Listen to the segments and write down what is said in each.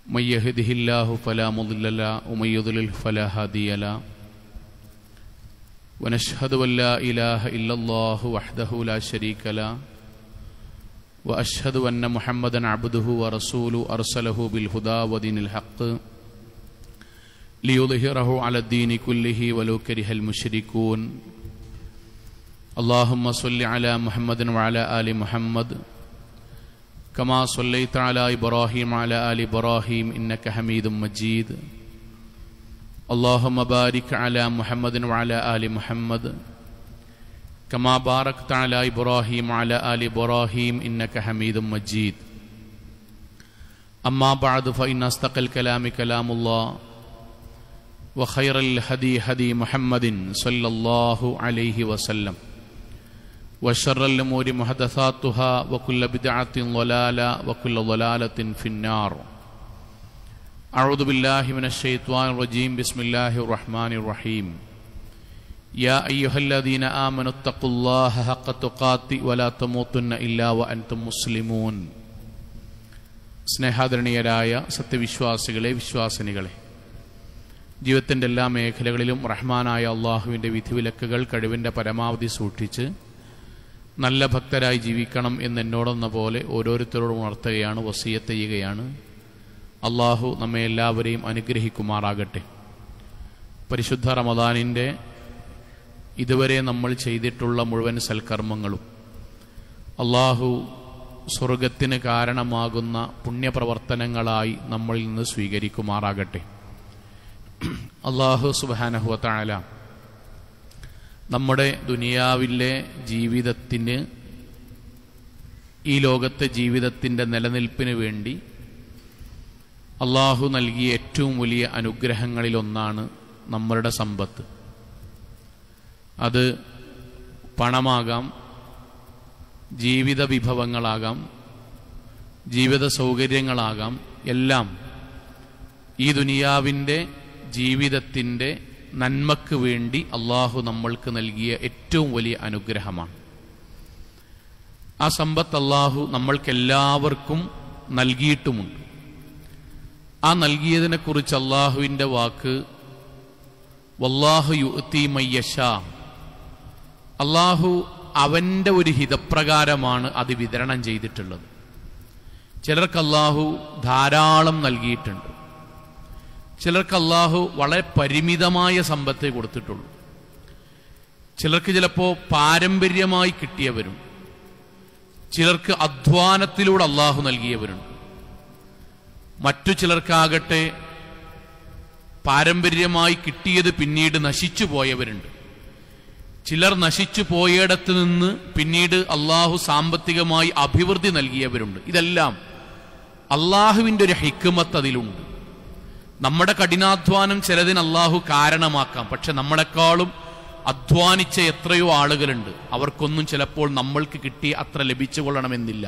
من يهده الله فلا مضل له ومن يضلل فلا هادي له ونشهد أن لا إله إلا الله وحده لا شريك له وأشهد أن محمدا عبده ورسوله أرسله بالهدى ودين الحق ليظهره على الدين كله ولو كره المشركون اللهم صل على محمد وعلى آل محمد كما صليت على إبراهيم وعلى آل إبراهيم إنك حميد مجيد اللهم بارك على محمد وعلى آل محمد كما باركت على إبراهيم وعلى آل إبراهيم إنك حميد مجيد أما بعد فإن أصدق الكلام كلام الله وخير الهدي هدي محمد صلى الله عليه وسلم وشر الأمور محدثاتها وكل بدعة ضلالة وكل ضلالة في النار أعوذ بالله من الشيطان الرجيم بسم الله الرحمن الرحيم يا أيها الذين آمنوا اتقوا الله حق تقاته ولا تموتن إلا وأنتم مسلمون സ്നേഹാദരണീയരായ സത്യവിശ്വാസികളെ വിശ്വാസിനികളെ ജീവിതത്തിൻ്റെ എല്ലാ മേഖലകളിലും റഹ്മാനായ അള്ളാഹുവിൻ്റെ വിധിവിലക്കുകൾ കഴിവിൻ്റെ പരമാവധി സൂക്ഷിച്ച് നല്ല ഭക്തരായി ജീവിക്കണം എന്ന് എന്നോടെന്ന പോലെ ഓരോരുത്തരോടും ഉണർത്തുകയാണ് വസീയത്ത് ചെയ്യുകയാണ് അള്ളാഹു നമ്മെ എല്ലാവരെയും അനുഗ്രഹിക്കുമാറാകട്ടെ പരിശുദ്ധ റമദാനിൻ്റെ ഇതുവരെ നമ്മൾ ചെയ്തിട്ടുള്ള മുഴുവൻ സൽക്കർമ്മങ്ങളും അള്ളാഹു സ്വർഗത്തിന് കാരണമാകുന്ന പുണ്യപ്രവർത്തനങ്ങളായി നമ്മളിൽ നിന്ന് സ്വീകരിക്കുമാറാകട്ടെ അള്ളാഹു സുബാനഹുവത്തായാല നമ്മുടെ ദുനിയാവിലെ ജീവിതത്തിന് ഈ ലോകത്തെ ജീവിതത്തിൻ്റെ നിലനിൽപ്പിന് വേണ്ടി അള്ളാഹു നൽകിയ ഏറ്റവും വലിയ അനുഗ്രഹങ്ങളിലൊന്നാണ് നമ്മളുടെ സമ്പത്ത് അത് പണമാകാം ജീവിത വിഭവങ്ങളാകാം ജീവിത സൗകര്യങ്ങളാകാം എല്ലാം ഈ ദുനിയാവിൻ്റെ ജീവിതത്തിൻ്റെ നന്മക്ക് വേണ്ടി അള്ളാഹു നമ്മൾക്ക് നൽകിയ ഏറ്റവും വലിയ അനുഗ്രഹമാണ് ആ സമ്പത്ത് അള്ളാഹു നമ്മൾക്കെല്ലാവർക്കും നൽകിയിട്ടുമുണ്ട് ആ നൽകിയതിനെക്കുറിച്ച് അള്ളാഹുവിൻ്റെ വാക്ക് വല്ലാഹു യുത്തി മയ്യഷ അള്ളാഹു അവൻ്റെ ഒരു ഹിതപ്രകാരമാണ് അത് വിതരണം ചെയ്തിട്ടുള്ളത് ചിലർക്ക് അള്ളാഹു ധാരാളം നൽകിയിട്ടുണ്ട് ചിലർക്ക് അള്ളാഹു വളരെ പരിമിതമായ സമ്പത്തെ കൊടുത്തിട്ടുള്ളൂ ചിലർക്ക് ചിലപ്പോൾ പാരമ്പര്യമായി കിട്ടിയവരും ചിലർക്ക് അധ്വാനത്തിലൂടെ അള്ളാഹു നൽകിയവരുണ്ട് മറ്റു ചിലർക്കാകട്ടെ പാരമ്പര്യമായി കിട്ടിയത് പിന്നീട് നശിച്ചു പോയവരുണ്ട് ചിലർ നശിച്ചു പോയിടത്ത് നിന്ന് പിന്നീട് അള്ളാഹു സാമ്പത്തികമായി അഭിവൃദ്ധി നൽകിയവരുണ്ട് ഇതെല്ലാം അള്ളാഹുവിൻ്റെ ഒരു ഹിക്കുമത്ത് അതിലുണ്ട് നമ്മുടെ കഠിനാധ്വാനം ചിലതിന് അള്ളാഹു കാരണമാക്കാം പക്ഷെ നമ്മളെക്കാളും അധ്വാനിച്ച എത്രയോ ആളുകളുണ്ട് അവർക്കൊന്നും ചിലപ്പോൾ നമ്മൾക്ക് കിട്ടി അത്ര ലഭിച്ചു കൊള്ളണമെന്നില്ല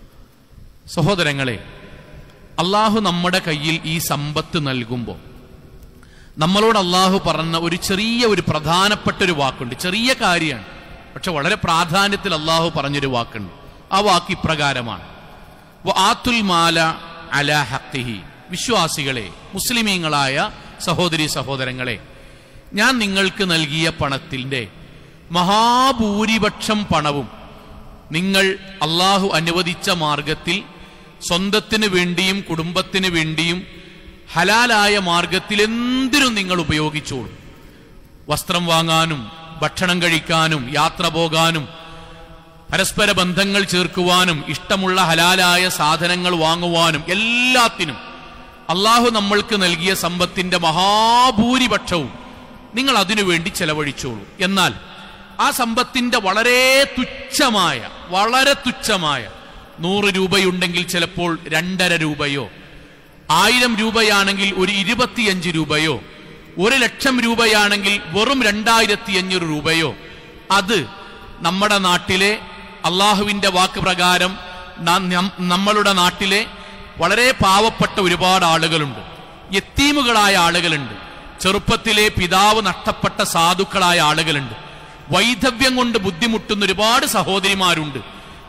സഹോദരങ്ങളെ അള്ളാഹു നമ്മുടെ കയ്യിൽ ഈ സമ്പത്ത് നൽകുമ്പോൾ നമ്മളോട് അള്ളാഹു പറഞ്ഞ ഒരു ചെറിയ ഒരു പ്രധാനപ്പെട്ട ഒരു വാക്കുണ്ട് ചെറിയ കാര്യമാണ് പക്ഷെ വളരെ പ്രാധാന്യത്തിൽ അള്ളാഹു പറഞ്ഞൊരു വാക്കുണ്ട് ആ വാക്ക് ഇപ്രകാരമാണ് ആത്തുൽ മാല അല ഹത്തിഹി വിശ്വാസികളെ മുസ്ലിമീങ്ങളായ സഹോദരി സഹോദരങ്ങളെ ഞാൻ നിങ്ങൾക്ക് നൽകിയ പണത്തിൻ്റെ മഹാഭൂരിപക്ഷം പണവും നിങ്ങൾ അള്ളാഹു അനുവദിച്ച മാർഗത്തിൽ സ്വന്തത്തിന് വേണ്ടിയും കുടുംബത്തിന് വേണ്ടിയും ഹലാലായ മാർഗത്തിൽ എന്തിനും നിങ്ങൾ ഉപയോഗിച്ചോളൂ വസ്ത്രം വാങ്ങാനും ഭക്ഷണം കഴിക്കാനും യാത്ര പോകാനും പരസ്പര ബന്ധങ്ങൾ ചേർക്കുവാനും ഇഷ്ടമുള്ള ഹലാലായ സാധനങ്ങൾ വാങ്ങുവാനും എല്ലാത്തിനും അള്ളാഹു നമ്മൾക്ക് നൽകിയ സമ്പത്തിന്റെ മഹാഭൂരിപക്ഷവും നിങ്ങൾ അതിനുവേണ്ടി ചെലവഴിച്ചോളൂ എന്നാൽ ആ സമ്പത്തിന്റെ വളരെ തുച്ഛമായ വളരെ തുച്ഛമായ നൂറ് രൂപയുണ്ടെങ്കിൽ ചിലപ്പോൾ രണ്ടര രൂപയോ ആയിരം രൂപയാണെങ്കിൽ ഒരു ഇരുപത്തിയഞ്ച് രൂപയോ ഒരു ലക്ഷം രൂപയാണെങ്കിൽ വെറും രണ്ടായിരത്തി അഞ്ഞൂറ് രൂപയോ അത് നമ്മുടെ നാട്ടിലെ അള്ളാഹുവിന്റെ വാക്ക് പ്രകാരം നമ്മളുടെ നാട്ടിലെ വളരെ പാവപ്പെട്ട ഒരുപാട് ആളുകളുണ്ട് യത്തീമുകളായ ആളുകളുണ്ട് ചെറുപ്പത്തിലെ പിതാവ് നഷ്ടപ്പെട്ട സാധുക്കളായ ആളുകളുണ്ട് വൈധവ്യം കൊണ്ട് ബുദ്ധിമുട്ടുന്ന ഒരുപാട് സഹോദരിമാരുണ്ട്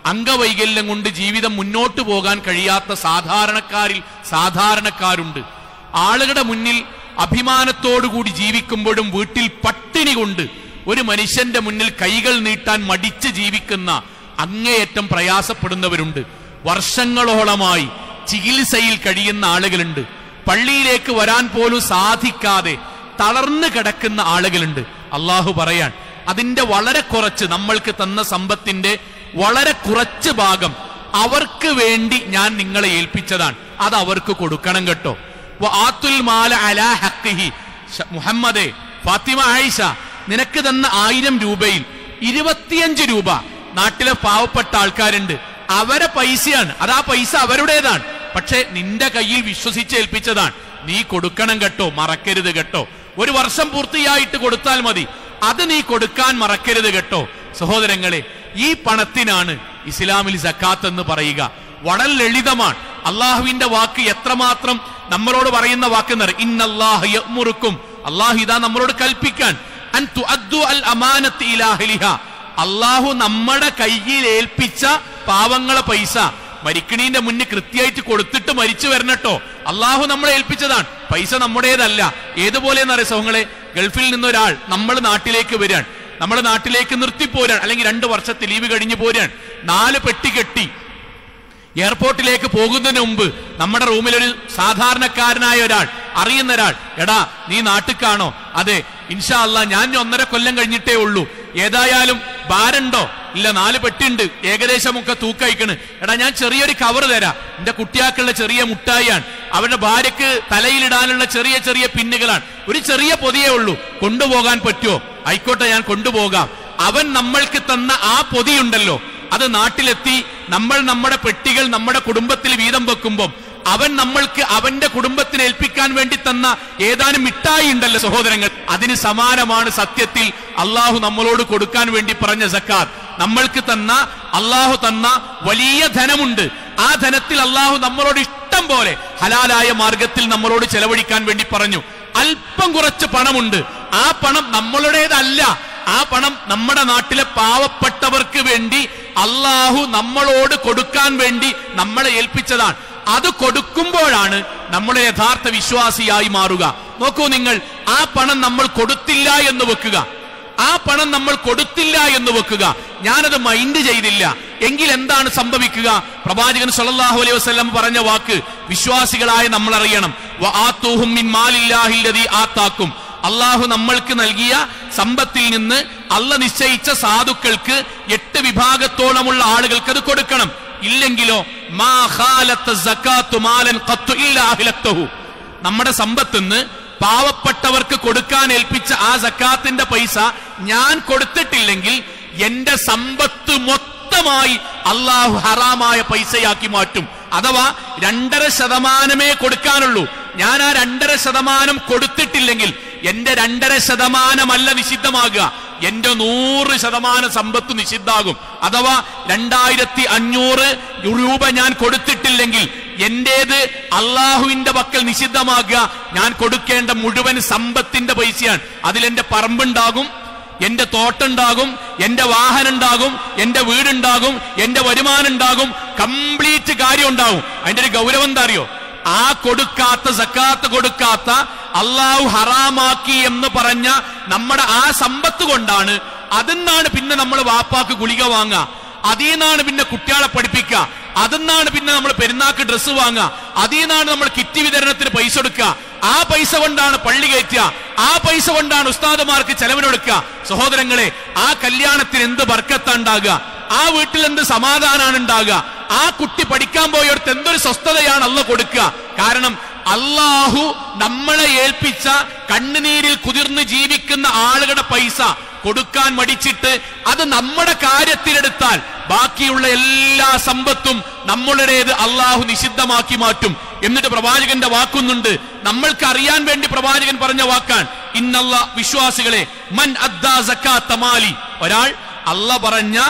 അംഗവൈകല്യം കൊണ്ട് ജീവിതം മുന്നോട്ട് പോകാൻ കഴിയാത്ത സാധാരണക്കാരിൽ സാധാരണക്കാരുണ്ട് ആളുകളുടെ മുന്നിൽ അഭിമാനത്തോടുകൂടി ജീവിക്കുമ്പോഴും വീട്ടിൽ പട്ടിണി കൊണ്ട് ഒരു മനുഷ്യന്റെ മുന്നിൽ കൈകൾ നീട്ടാൻ മടിച്ച് ജീവിക്കുന്ന അങ്ങേയറ്റം പ്രയാസപ്പെടുന്നവരുണ്ട് വർഷങ്ങളോളമായി ചികിത്സയിൽ കഴിയുന്ന ആളുകളുണ്ട് പള്ളിയിലേക്ക് വരാൻ പോലും സാധിക്കാതെ തളർന്നു കിടക്കുന്ന ആളുകളുണ്ട് അള്ളാഹു പറയാൻ അതിന്റെ വളരെ കുറച്ച് നമ്മൾക്ക് തന്ന സമ്പത്തിന്റെ വളരെ കുറച്ച് ഭാഗം അവർക്ക് വേണ്ടി ഞാൻ നിങ്ങളെ ഏൽപ്പിച്ചതാണ് അത് അവർക്ക് കൊടുക്കണം കേട്ടോ വ ആത്തുൽ മാല അലാ ഹഖിഹി ശ- മുഹമ്മദേ ഫാത്തിമ ആയിഷ നിനക്ക് തന്ന ആയിരം രൂപയിൽ ഇരുപത്തിയഞ്ച് രൂപ നാട്ടിലെ പാവപ്പെട്ട ആൾക്കാരുണ്ട് അവരെ പൈസയാണ് അത് ആ പൈസ അവരുടേതാണ് പക്ഷെ നിന്റെ കയ്യിൽ വിശ്വസിച്ച് ഏൽപ്പിച്ചതാണ് നീ കൊടുക്കണം കേട്ടോ മറക്കരുത് കേട്ടോ ഒരു വർഷം പൂർത്തിയായിട്ട് കൊടുത്താൽ മതി അത് നീ കൊടുക്കാൻ മറക്കരുത് കേട്ടോ സഹോദരങ്ങളെ ഈ പണത്തിനാണ് ഇസ്ലാമിൽ സക്കാത്ത് എന്ന് പറയുക വളരെ ലളിതമാണ് അള്ളാഹുവിന്റെ വാക്ക് എത്രമാത്രം നമ്മളോട് പറയുന്ന വാക്ക് എന്നറിയാം ഇന്നല്ലാഹ് യഅ്മുറുക്കും അള്ളാഹു ഇതാ നമ്മളോട് കൽപ്പിക്കാൻ അൻ തുഅദ്ദു അൽ അമാനത്ത് ഇലാ അഹ്ലിഹ അള്ളാഹു നമ്മുടെ കയ്യിൽ ഏൽപ്പിച്ച പാവങ്ങളെ പൈസ മരിക്കണീന്റെ മുന്നിൽ കൃത്യമായിട്ട് കൊടുത്തിട്ട് മരിച്ചു വരണട്ടോ അള്ളാഹു നമ്മളെ ഏൽപ്പിച്ചതാണ് പൈസ നമ്മുടേതല്ല ഏതുപോലെ എന്നറിയ സഹങ്ങളെ ഗൾഫിൽ നിന്നൊരാൾ നമ്മൾ നാട്ടിലേക്ക് വരികയാണ് നമ്മുടെ നാട്ടിലേക്ക് നിർത്തിപ്പോരാൻ അല്ലെങ്കിൽ രണ്ട് വർഷത്തെ ലീവ് കഴിഞ്ഞു പോരാൻ നാല് പെട്ടി കെട്ടി എയർപോർട്ടിലേക്ക് പോകുന്നതിന് മുമ്പ് നമ്മുടെ റൂമിൽ ഒരു സാധാരണക്കാരനായ ഒരാൾ അറിയുന്ന ഒരാൾ എടാ നീ നാട്ടിക്കാണോ അതെ ഇൻഷാ അല്ലാ ഞാൻ ഇനി ഒന്നര കൊല്ലം കഴിഞ്ഞിട്ടേ ഉള്ളൂ ഏതായാലും ഭാരണ്ടോ ഇല്ല നാല് പെട്ടിണ്ട് ഏകദേശമൊക്കെ തൂക്കയക്കണ് എടാ ഞാൻ ചെറിയൊരു കവർ തരാം എന്റെ കുട്ടിയാക്കുള്ള ചെറിയ മുട്ടായിയാണ് അവരുടെ ഭാര്യക്ക് തലയിലിടാനുള്ള ചെറിയ ചെറിയ പിന്നുകളാണ് ഒരു ചെറിയ പൊതിയേ ഉള്ളൂ കൊണ്ടുപോകാൻ പറ്റുമോ ആയിക്കോട്ടെ ഞാൻ കൊണ്ടുപോകാം അവൻ നമ്മൾക്ക് തന്ന ആ പൊതിയുണ്ടല്ലോ അത് നാട്ടിലെത്തി നമ്മൾ നമ്മുടെ പെട്ടികൾ നമ്മുടെ കുടുംബത്തിൽ വീതം വെക്കുമ്പോൾ അവൻ നമ്മൾക്ക് അവന്റെ കുടുംബത്തിന് ഏൽപ്പിക്കാൻ വേണ്ടി തന്ന ഏതാനും മിഠായി ഉണ്ടല്ലോ സഹോദരങ്ങൾ അതിന് സമാനമാണ് സത്യത്തിൽ അള്ളാഹു നമ്മളോട് കൊടുക്കാൻ വേണ്ടി പറഞ്ഞ സക്കാത്ത് നമ്മൾക്ക് തന്ന അള്ളാഹു തന്ന വലിയ ധനമുണ്ട് ആ ധനത്തിൽ അള്ളാഹു നമ്മളോട് ഇഷ്ടം പോലെ ഹലാലായ മാർഗത്തിൽ നമ്മളോട് ചെലവഴിക്കാൻ വേണ്ടി പറഞ്ഞു അല്പം കുറച്ച് പണമുണ്ട് ആ പണം നമ്മളുടേതല്ല ആ പണം നമ്മുടെ നാട്ടിലെ പാവപ്പെട്ടവർക്ക് വേണ്ടി അള്ളാഹു നമ്മളോട് കൊടുക്കാൻ വേണ്ടി നമ്മളെ ഏൽപ്പിച്ചതാണ് അത് കൊടുക്കുമ്പോഴാണ് നമ്മൾ യഥാർത്ഥ വിശ്വാസിയായി മാറുക നോക്കൂ നിങ്ങൾ ആ പണം നമ്മൾ കൊടുത്തില്ല എന്ന് വെക്കുക ആ പണം നമ്മൾ കൊടുത്തില്ല എന്ന് വെക്കുക ഞാനത് മൈൻഡ് ചെയ്തില്ല എങ്കിൽ എന്താണ് സംഭവിക്കുക പ്രവാചകൻ സല്ലല്ലാഹു അലൈഹി വസല്ലം പറഞ്ഞ വാക്ക് വിശ്വാസികളായ നമ്മൾ അറിയണം വആത്തൂഹും മിൻ മാലില്ലാഹില്ലദീ ആത്താക്കും അള്ളാഹു നമ്മൾക്ക് നൽകിയ സമ്പത്തിൽ നിന്ന് അല്ല നിശ്ചയിച്ച സാധുക്കൾക്ക് എട്ട് വിഭാഗത്തോളമുള്ള ആളുകൾക്ക് അത് കൊടുക്കണം ഇല്ലെങ്കിലോ മാ ഖാലത്ത സക്കാത്തു മാലൻ ഖത്തു ഇല്ലാ അഹ്ലത്തഹു നമ്മുടെ സമ്പത്തുനിന്ന് പാവപ്പെട്ടവർക്ക് കൊടുക്കാൻ ഏൽപ്പിച്ച ആ സക്കാത്തിന്റെ പൈസ ഞാൻ കൊടുത്തിട്ടില്ലെങ്കിൽ എന്റെ സമ്പത്ത് മൊത്തമായി അള്ളാഹു ഹറാമായ പൈസയാക്കി മാറ്റും അഥവാ രണ്ടര ശതമാനമേ കൊടുക്കാനുള്ളൂ ഞാൻ ആ രണ്ടര ശതമാനം കൊടുത്തിട്ടില്ലെങ്കിൽ എന്റെ രണ്ടര ശതമാനമല്ല നിഷിദ്ധമാകുക എന്റെ നൂറ് ശതമാനം സമ്പത്ത് നിഷിദ്ധാകും അഥവാ രണ്ടായിരത്തി അഞ്ഞൂറ് രൂപ ഞാൻ കൊടുത്തിട്ടില്ലെങ്കിൽ എന്റേത് അള്ളാഹുവിന്റെ പക്കൽ നിഷിദ്ധമാകുക ഞാൻ കൊടുക്കേണ്ട മുഴുവൻ സമ്പത്തിന്റെ പൈസയാണ് അതിലെന്റെ പറമ്പുണ്ടാകും എന്റെ തോട്ടുണ്ടാകും എന്റെ വാഹനം ഉണ്ടാകും എന്റെ വീടുണ്ടാകും എന്റെ വരുമാനം ഉണ്ടാകും കംപ്ലീറ്റ് കാര്യം ഉണ്ടാകും അതിന്റെ ഒരു ഗൗരവം എന്താ അറിയോ ആ കൊടുക്കാത്ത സക്കാത്ത് കൊടുക്കാത്ത അള്ളാഹു ഹറാമാക്കി എന്ന് പറഞ്ഞ നമ്മുടെ ആ സമ്പത്ത് കൊണ്ടാണ് അതിന്നാണ് പിന്നെ നമ്മൾ വാപ്പാക്ക് ഗുളിക വാങ്ങുക അതിൽ നിന്നാണ് പിന്നെ കുട്ടികളെ പഠിപ്പിക്കുക അതിന്നാണ് പിന്നെ നമ്മൾ പെരുന്നാക്ക് ഡ്രസ്സ് വാങ്ങുക അതിൽ നിന്നാണ് നമ്മൾ കിറ്റ് വിതരണത്തിന് പൈസ കൊടുക്കുക ആ പൈസ കൊണ്ടാണ് പള്ളി കയറ്റുക ആ പൈസ കൊണ്ടാണ് ഉസ്താദുമാർക്ക് ചെലവിനൊടുക്കുക സഹോദരങ്ങളെ ആ കല്യാണത്തിന് എന്ത് ബർക്കത്ത ഉണ്ടാകുക ആ വീട്ടിൽ എന്ത് സമാധാനമാണ് ഉണ്ടാകുക ആ കുട്ടി പഠിക്കാൻ പോയടുത്ത് എന്തൊരു സ്വസ്ഥതയാണ് അല്ല കൊടുക്കുക കാരണം അള്ളാഹു നമ്മളെ ഏൽപ്പിച്ച കണ്ണുനീരിൽ കുതിർന്ന് ജീവിക്കുന്ന ആളുകളുടെ പൈസ കൊടുക്കാൻ മടിച്ചിട്ട് അത് നമ്മുടെ കാര്യത്തിലെടുത്താൽ ബാക്കിയുള്ള എല്ലാ സമ്പത്തും നമ്മളുടേത് അള്ളാഹു നിഷിദ്ധമാക്കി മാറ്റും എന്നിട്ട് പ്രവാചകന്റെ വാക്കുന്നുണ്ട് നമ്മൾക്ക് അറിയാൻ വേണ്ടി പ്രവാചകൻ പറഞ്ഞ വാക്കാൻ ഇന്നല്ല വിശ്വാസികളെ മൻ അദ്ദാ സക്കാത്ത മാലി ഒരാൾ അല്ല പറഞ്ഞ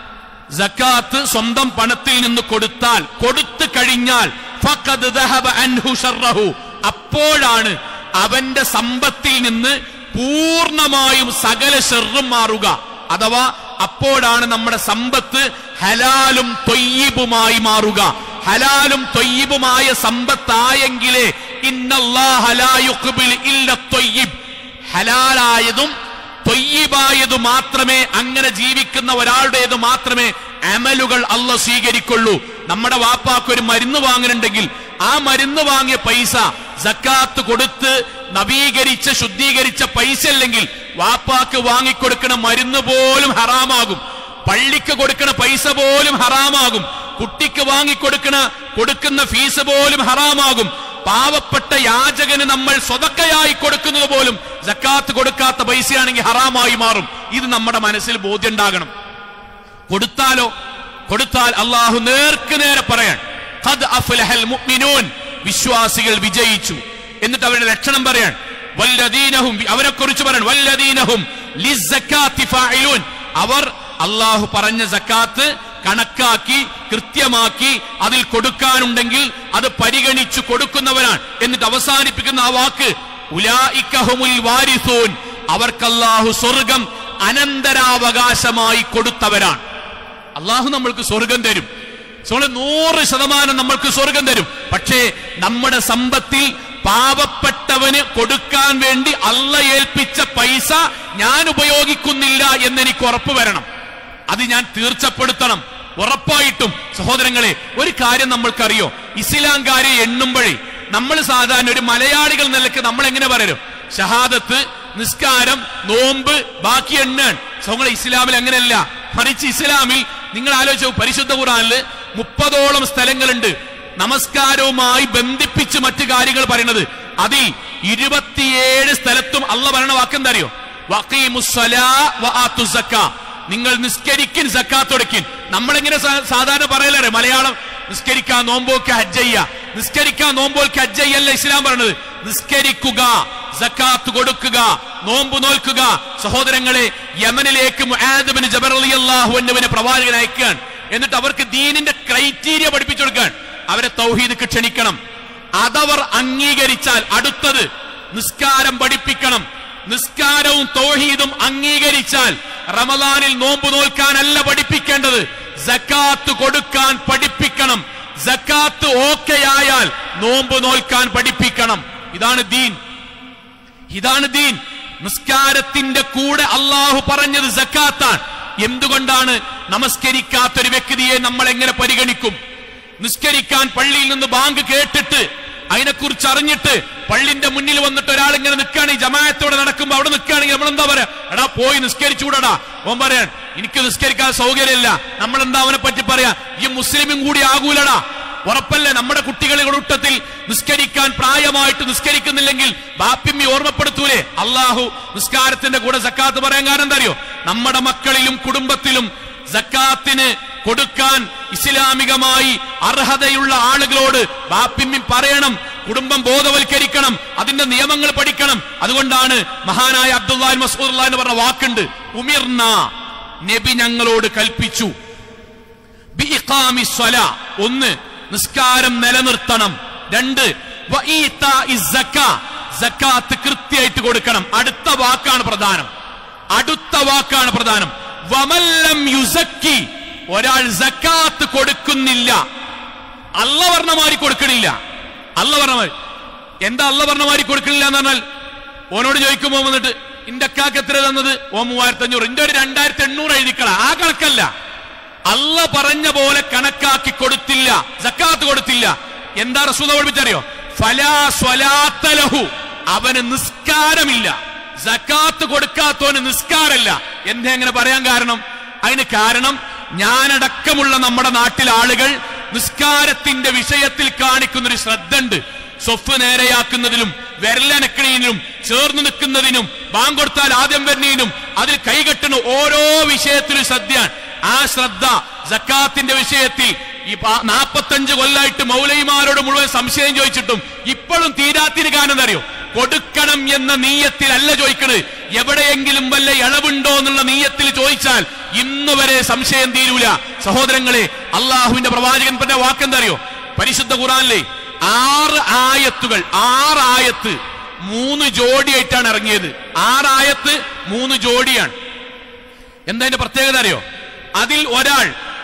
സക്കാത്ത് സ്വന്തം പണത്തിൽ നിന്ന് കൊടുത്താൽ കൊടുത്തു കഴിഞ്ഞാൽ ഫഖദ് ദഹബ അൻഹു ശർറഹു അപ്പോഴാണ് അവന്റെ സമ്പത്തിൽ നിന്ന് പൂർണ്ണമായും സകല ഷെറും മാറുക അഥവാ അപ്പോഴാണ് നമ്മുടെ സമ്പത്ത് ഹലാലും തൊയ്യിബുമായി മാറുക ഹലാലും തൊയ്യിബുമായ സമ്പത്തായെങ്കിലേ ഇന്നല്ലാഹ ലാ യുഖ്ബിൽ ഇല്ല ത്വയ്യിബ് ഹലാലായതും തൊയ്യിബായത് മാത്രമേ അങ്ങനെ ജീവിക്കുന്ന ഒരാളുടേത് മാത്രമേ അമലുകൾ അല്ല സ്വീകരിക്കുള്ളൂ നമ്മുടെ വാപ്പാക്ക് ഒരു മരുന്ന് വാങ്ങുന്നുണ്ടെങ്കിൽ ആ മരുന്ന് വാങ്ങിയ പൈസ സക്കാത്ത് കൊടുത്ത് നവീകരിച്ച ശുദ്ധീകരിച്ച പൈസ അല്ലെങ്കിൽ വാപ്പാക്ക് വാങ്ങിക്കൊടുക്കുന്ന മരുന്ന് പോലും ഹറാമാകും പള്ളിക്ക് കൊടുക്കുന്ന പൈസ പോലും ഹറാമാകും കുട്ടിക്ക് വാങ്ങിക്കൊടുക്കുന്ന കൊടുക്കുന്ന ഫീസ് പോലും ഹറാമാകും പാവപ്പെട്ട യാചകന് നമ്മൾ സ്വതക്കയായി കൊടുക്കുന്നത് പോലും ജക്കാത്ത് കൊടുക്കാത്ത പൈസയാണെങ്കിൽ ഹറാമായി മാറും ഇത് നമ്മുടെ മനസ്സിൽ ബോധ്യമുണ്ടാകണം കൊടുത്താലോ കൊടുത്താൽ അള്ളാഹു നേർക്ക് നേരെ പറയാൻ ഖദ് അഫ്ലഹൽ മുഅ്മിനൂൻ വിശ്വാസികൾ വിജയിച്ചു എന്നിട്ട് അവരുടെ ലക്ഷണം പറയാൻ വല്ലദീനഹും അവരെ കുറിച്ച് പറയാൻ വല്ലദീനഹും ലിസ്സക്കാത്തി ഫാഇലൂൻ അവർ അള്ളാഹു പറഞ്ഞ സക്കാത്ത് കണക്കാക്കി കൃത്യമാക്കി അതിൽ കൊടുക്കാനുണ്ടെങ്കിൽ അത് പരിഗണിച്ചു കൊടുക്കുന്നവരാണ് എന്നിട്ട് അവസാനിപ്പിക്കുന്ന ആ വാക്ക് ഉലായിക്കഹുമുൽ വാരിസൂൻ അവർക്കല്ലാഹു സ്വർഗം അനന്തരാവകാശമായി കൊടുത്തവരാണ് അള്ളാഹു നമ്മൾക്ക് സ്വർഗം തരും നമ്മള് നൂറ് ശതമാനം നമ്മൾക്ക് സ്വർഗം തരും പക്ഷേ നമ്മുടെ സമ്പത്തിൽ പാവപ്പെട്ടവന് കൊടുക്കാൻ വേണ്ടി അല്ല ഏൽപ്പിച്ച പൈസ ഞാൻ ഉപയോഗിക്കുന്നില്ല എന്നെനിക്ക് ഉറപ്പ് വരണം അത് ഞാൻ തീർച്ചപ്പെടുത്തണം ഉറപ്പായിട്ടും സഹോദരങ്ങളെ ഒരു കാര്യം നമ്മൾക്കറിയോ ഇസ്ലാംകാരെ എണ്ണുമ്പോഴേ നമ്മൾ സാധാരണ ഒരു മലയാളികൾ നിലക്ക് നമ്മൾ എങ്ങനെ പറയും ഷഹാദത്ത് നിസ്കാരം നോമ്പ് ബാക്കി എണ്ണാൻ സഹോദരങ്ങളെ ഇസ്ലാമിൽ അങ്ങനെയല്ല മറിച്ച് ഇസ്ലാമിൽ നിങ്ങൾ ആലോചിച്ചു പരിശുദ്ധ ഖുറാനില് മുപ്പതോളം സ്ഥലങ്ങളുണ്ട് നമസ്കാരവുമായി ബന്ധിപ്പിച്ച് മറ്റു കാര്യങ്ങൾ പറയുന്നത് അതിൽ ഇരുപത്തിയേഴ് സ്ഥലത്തും അല്ല പറയണ വാക്കെന്താ അറിയോ വഖീമുസ്സലാ വആത്തു സക്കാ നിങ്ങൾ നിസ്കരിക്കിൻ സക്കാത്തൊടുക്കിൻ നമ്മളെങ്ങനെ സാ- സാധാരണ പറയലേ മലയാളം നിസ്കരിക്കാൻ നോമ്പോക്ക് ഹജ്ജയ്യ നിസ്കരിക്കാൻ നോമ്പോക്ക് ഹജ്ജയ്യല്ല ഇസ്ലാം പറഞ്ഞത് നിസ്കരിക്കുക സക്കാത്ത് കൊടുക്കുക നോമ്പ് നോൽക്കുക സഹോദരങ്ങളെ യമനിലേക്ക് മുആദ് ബിൻ ജബർ റളിയല്ലാഹു അൻഹുവിനെ പ്രവാചകൻ അയക്കുകയാണ് എന്നിട്ട് അവർക്ക് ദീനിന്റെ ക്രൈറ്റീരിയ പഠിപ്പിച്ചു കൊടുക്കാൻ അവരെ തൗഹീദ് ക്ഷണിക്കണം അതവർ അംഗീകരിച്ചാൽ അടുത്തത് നിസ്കാരം പഠിപ്പിക്കണം നിസ്കാരവും തൗഹീദും അംഗീകരിച്ചാൽ റമദാനിൽ നോമ്പ് നോൽക്കാനല്ല പഠിപ്പിക്കേണ്ടത് സക്കാത്ത് കൊടുക്കാൻ പഠിപ്പിക്കണം സക്കാത്ത് ഓക്കെ ആയാൽ നോമ്പ് നോൽക്കാൻ പഠിപ്പിക്കണം ഇതാണ് ദീൻ ഇതാണ് ദീൻ നിസ്കാരത്തിന്റെ കൂടെ അള്ളാഹു പറഞ്ഞത് സക്കാത്താണ് എന്തുകൊണ്ടാണ് നമസ്കരിക്കാത്ത ഒരു വ്യക്തിയെ നമ്മൾ എങ്ങനെ പരിഗണിക്കും നിസ്കരിക്കാൻ പള്ളിയിൽ നിന്ന് ബാങ്ക് കേട്ടിട്ട് അതിനെക്കുറിച്ച് അറിഞ്ഞിട്ട് പള്ളിന്റെ മുന്നിൽ വന്നിട്ട് ഒരാൾ ഇങ്ങനെ നിൽക്കുകയാണെങ്കിൽ ജമായത്തോടെ നടക്കുമ്പോ അവിടെ നിൽക്കുകയാണെങ്കിൽ നമ്മൾ എന്താ പറയാ എടാ പോയി നിസ്കരിച്ചുകൂടാ ഓൻ പറയാൻ എനിക്ക് നിസ്കരിക്കാൻ സൗകര്യമില്ല നമ്മൾ എന്താ അവനെ പറ്റി പറയാ ഈ മുസ്ലിമും കൂടി ആകൂലടാ ഉറപ്പല്ലേ നമ്മുടെ കുട്ടികളുടെ കൂട്ടത്തിൽ നിസ്കരിക്കാൻ പ്രായമായിട്ട് നിസ്കരിക്കുന്നില്ലെങ്കിൽ ബാപ്പിമ്മി ഓർമ്മപ്പെടുത്തൂലേ അള്ളാഹു നിസ്കാരത്തിന്റെ കൂടെ സക്കാത്ത് പറയാൻ കാരണം എന്താ അറിയോ നമ്മുടെ മക്കളിലും കുടുംബത്തിലും സക്കാത്തിന് കൊടുക്കാൻ ഇസ്ലാമികമായി അർഹതയുള്ള ആളുകളോട് ബാപ്പിമ്മി പറയണം കുടുംബം ബോധവൽക്കരിക്കണം അതിന്റെ നിയമങ്ങൾ പഠിക്കണം അതുകൊണ്ടാണ് മഹാനായ അബ്ദുല്ലാ മസൂദ് എന്ന് പറഞ്ഞ വാക്കുണ്ട് ഉമിർന നബി ഞങ്ങളോട് കൽപ്പിച്ചു ബിഇഖാമി സ്വലാ. ഒന്ന് നിസ്കാരം നിലനിർത്തണം രണ്ട് വഈതാഇ സക്കാ. സക്കാത്ത് കൃത്യമായിട്ട് കൊടുക്കണം അടുത്ത വാക്കാണ് പ്രധാനം അടുത്ത വാക്കാണ് പ്രധാനം വമല്ലം യുസക്കി ഒരാൾ സക്കാത്ത് കൊടുക്കുന്നില്ല അല്ല പറഞ്ഞമാരി കൊടുക്കണില്ല അല്ല പറഞ്ഞമാരി എന്താ അല്ല പറഞ്ഞമാരി കൊടുക്കണില്ല എന്ന് പറഞ്ഞാൽ ഓനോട് ചോദിക്കുമ്പോ വന്നിട്ട് ഇന്റെ അക്കാക്ക് എത്ര തന്നത് ഓ മൂവായിരത്തി അഞ്ഞൂറ് ഇന്റെ ഒരു രണ്ടായിരത്തി എണ്ണൂറ് എഴുതിക്കള ആ കണക്കല്ല അല്ല പറഞ്ഞ പോലെ കണക്കാക്കി കൊടുത്തില്ല സക്കാത്ത് കൊടുത്തില്ല എന്താ റസൂദ പഠിപ്പിച്ചറിയോ ഫലാ സ്വലാത്തലഹു അവന് നിസ്കാരമില്ല സക്കാത്ത് കൊടുക്കാത്തവന് നിസ്കാരല്ല എന്താ എങ്ങനെ പറയാൻ കാരണം അതിന് കാരണം ഞാനടക്കമുള്ള നമ്മുടെ നാട്ടിൽ ആളുകൾ നിസ്കാരത്തിന്റെ വിഷയത്തിൽ കാണിക്കുന്ന ഒരു ശ്രദ്ധ ഉണ്ട് സ്വഫ് നേരെയാക്കുന്നതിലും വിരലനക്കണീനും ചേർന്ന് നിൽക്കുന്നതിനും ബാങ്ക് കൊടുത്താൽ ആദ്യം വരുന്നതിനും അതിൽ കൈകെട്ടുന്ന ഓരോ വിഷയത്തിലും ശ്രദ്ധയാണ് ആ ശ്രദ്ധ ജക്കാത്തിന്റെ വിഷയത്തിൽ ഈ പ- നാപ്പത്തഞ്ച് കൊല്ലായിട്ട് മൗലൈമാരോട് മുഴുവൻ സംശയം ചോദിച്ചിട്ടും ഇപ്പോഴും തീരാത്തിന് കാരണം എന്താ അറിയോ കൊടുക്കണം എന്ന നീയത്തിലല്ല ചോദിക്കണത് എവിടെയെങ്കിലും വല്ല ഇളവുണ്ടോ എന്നുള്ള നീയത്തിൽ ചോദിച്ചാൽ ഇന്ന് വരെ സംശയം തീരൂല സഹോദരങ്ങളെ അള്ളാഹുവിന്റെ പ്രവാചകൻ പറഞ്ഞ വാക്കെന്താ അറിയോ പരിശുദ്ധ ഖുറാനിലെ ആറ് ആയത്തുകൾ ആറ് ആയത്ത് മൂന്ന് ജോഡിയായിട്ടാണ് ഇറങ്ങിയത് ആറ് ആയത്ത് മൂന്ന് ജോഡിയാണ് എന്താ അതിന്റെ പ്രത്യേകത അറിയോ അതിൽ ഒരാൾ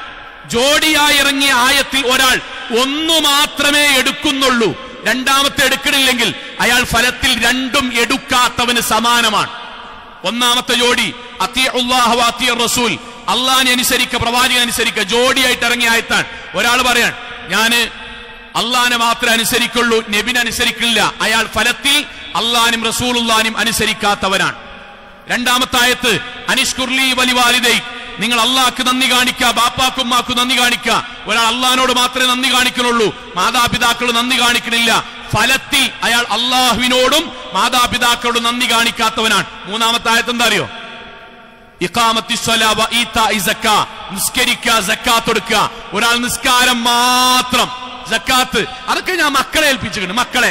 ജോഡിയായി ഇറങ്ങിയ ആയത്തിൽ ഒരാൾ ഒന്നു മാത്രമേ എടുക്കുന്നുള്ളൂ രണ്ടാമത്തെ എടുക്കണില്ലെങ്കിൽ അയാൾ ഫലത്തിൽ രണ്ടും എടുക്കാത്തവന് സമാനമാണ് ഒന്നാമത്തെ ജോഡി അത്തിയുള്ളാഹു അത്തിയ റസൂൽ അള്ളാഹിനെ അനുസരിക്ക പ്രവാചകൻ അനുസരിക്ക ജോഡിയായിട്ട് ഇറങ്ങിയ ആയത്താണ് ഒരാൾ പറയാൻ ഞാന് അള്ളാഹിനെ മാത്രമേ അനുസരിക്കുള്ളൂ നബിനെ അനുസരിക്കില്ല അയാൾ ഫലത്തിൽ അള്ളാഹിനും റസൂലുള്ളാനും അനുസരിക്കാത്തവനാണ് രണ്ടാമത്തെ ആയത്ത് അനിഷ്കുർലി വലിവാലിദൈ നിങ്ങൾ അള്ളാഹ്ക്ക് നന്ദി കാണിക്കുക ബാപ്പാക്കുമ്മാക്ക് നന്ദി കാണിക്കുക ഒരാൾ അള്ളഹാനോട് മാത്രമേ നന്ദി കാണിക്കുന്നുള്ളൂ മാതാപിതാക്കൾ നന്ദി കാണിക്കണില്ല ഫലത്തിൽ അയാൾ അള്ളാഹുവിനോടും മാതാപിതാക്കളോടും നന്ദി കാണിക്കാത്തവനാണ് മൂന്നാമത്തെ ആയത്ത് എന്താ അറിയോ ഇഖാമത്തി സ്വലാ വ ഈതാഇ സക്കാ. നിസ്കരിക്കുക സക്കാത്ത് കൊടുക്കുക ഒരാൾ നിസ്കാരം മാത്രം സക്കാത്ത് അതൊക്കെ ഞാൻ മക്കളെ ഏൽപ്പിച്ചിട്ടുണ്ട് മക്കളെ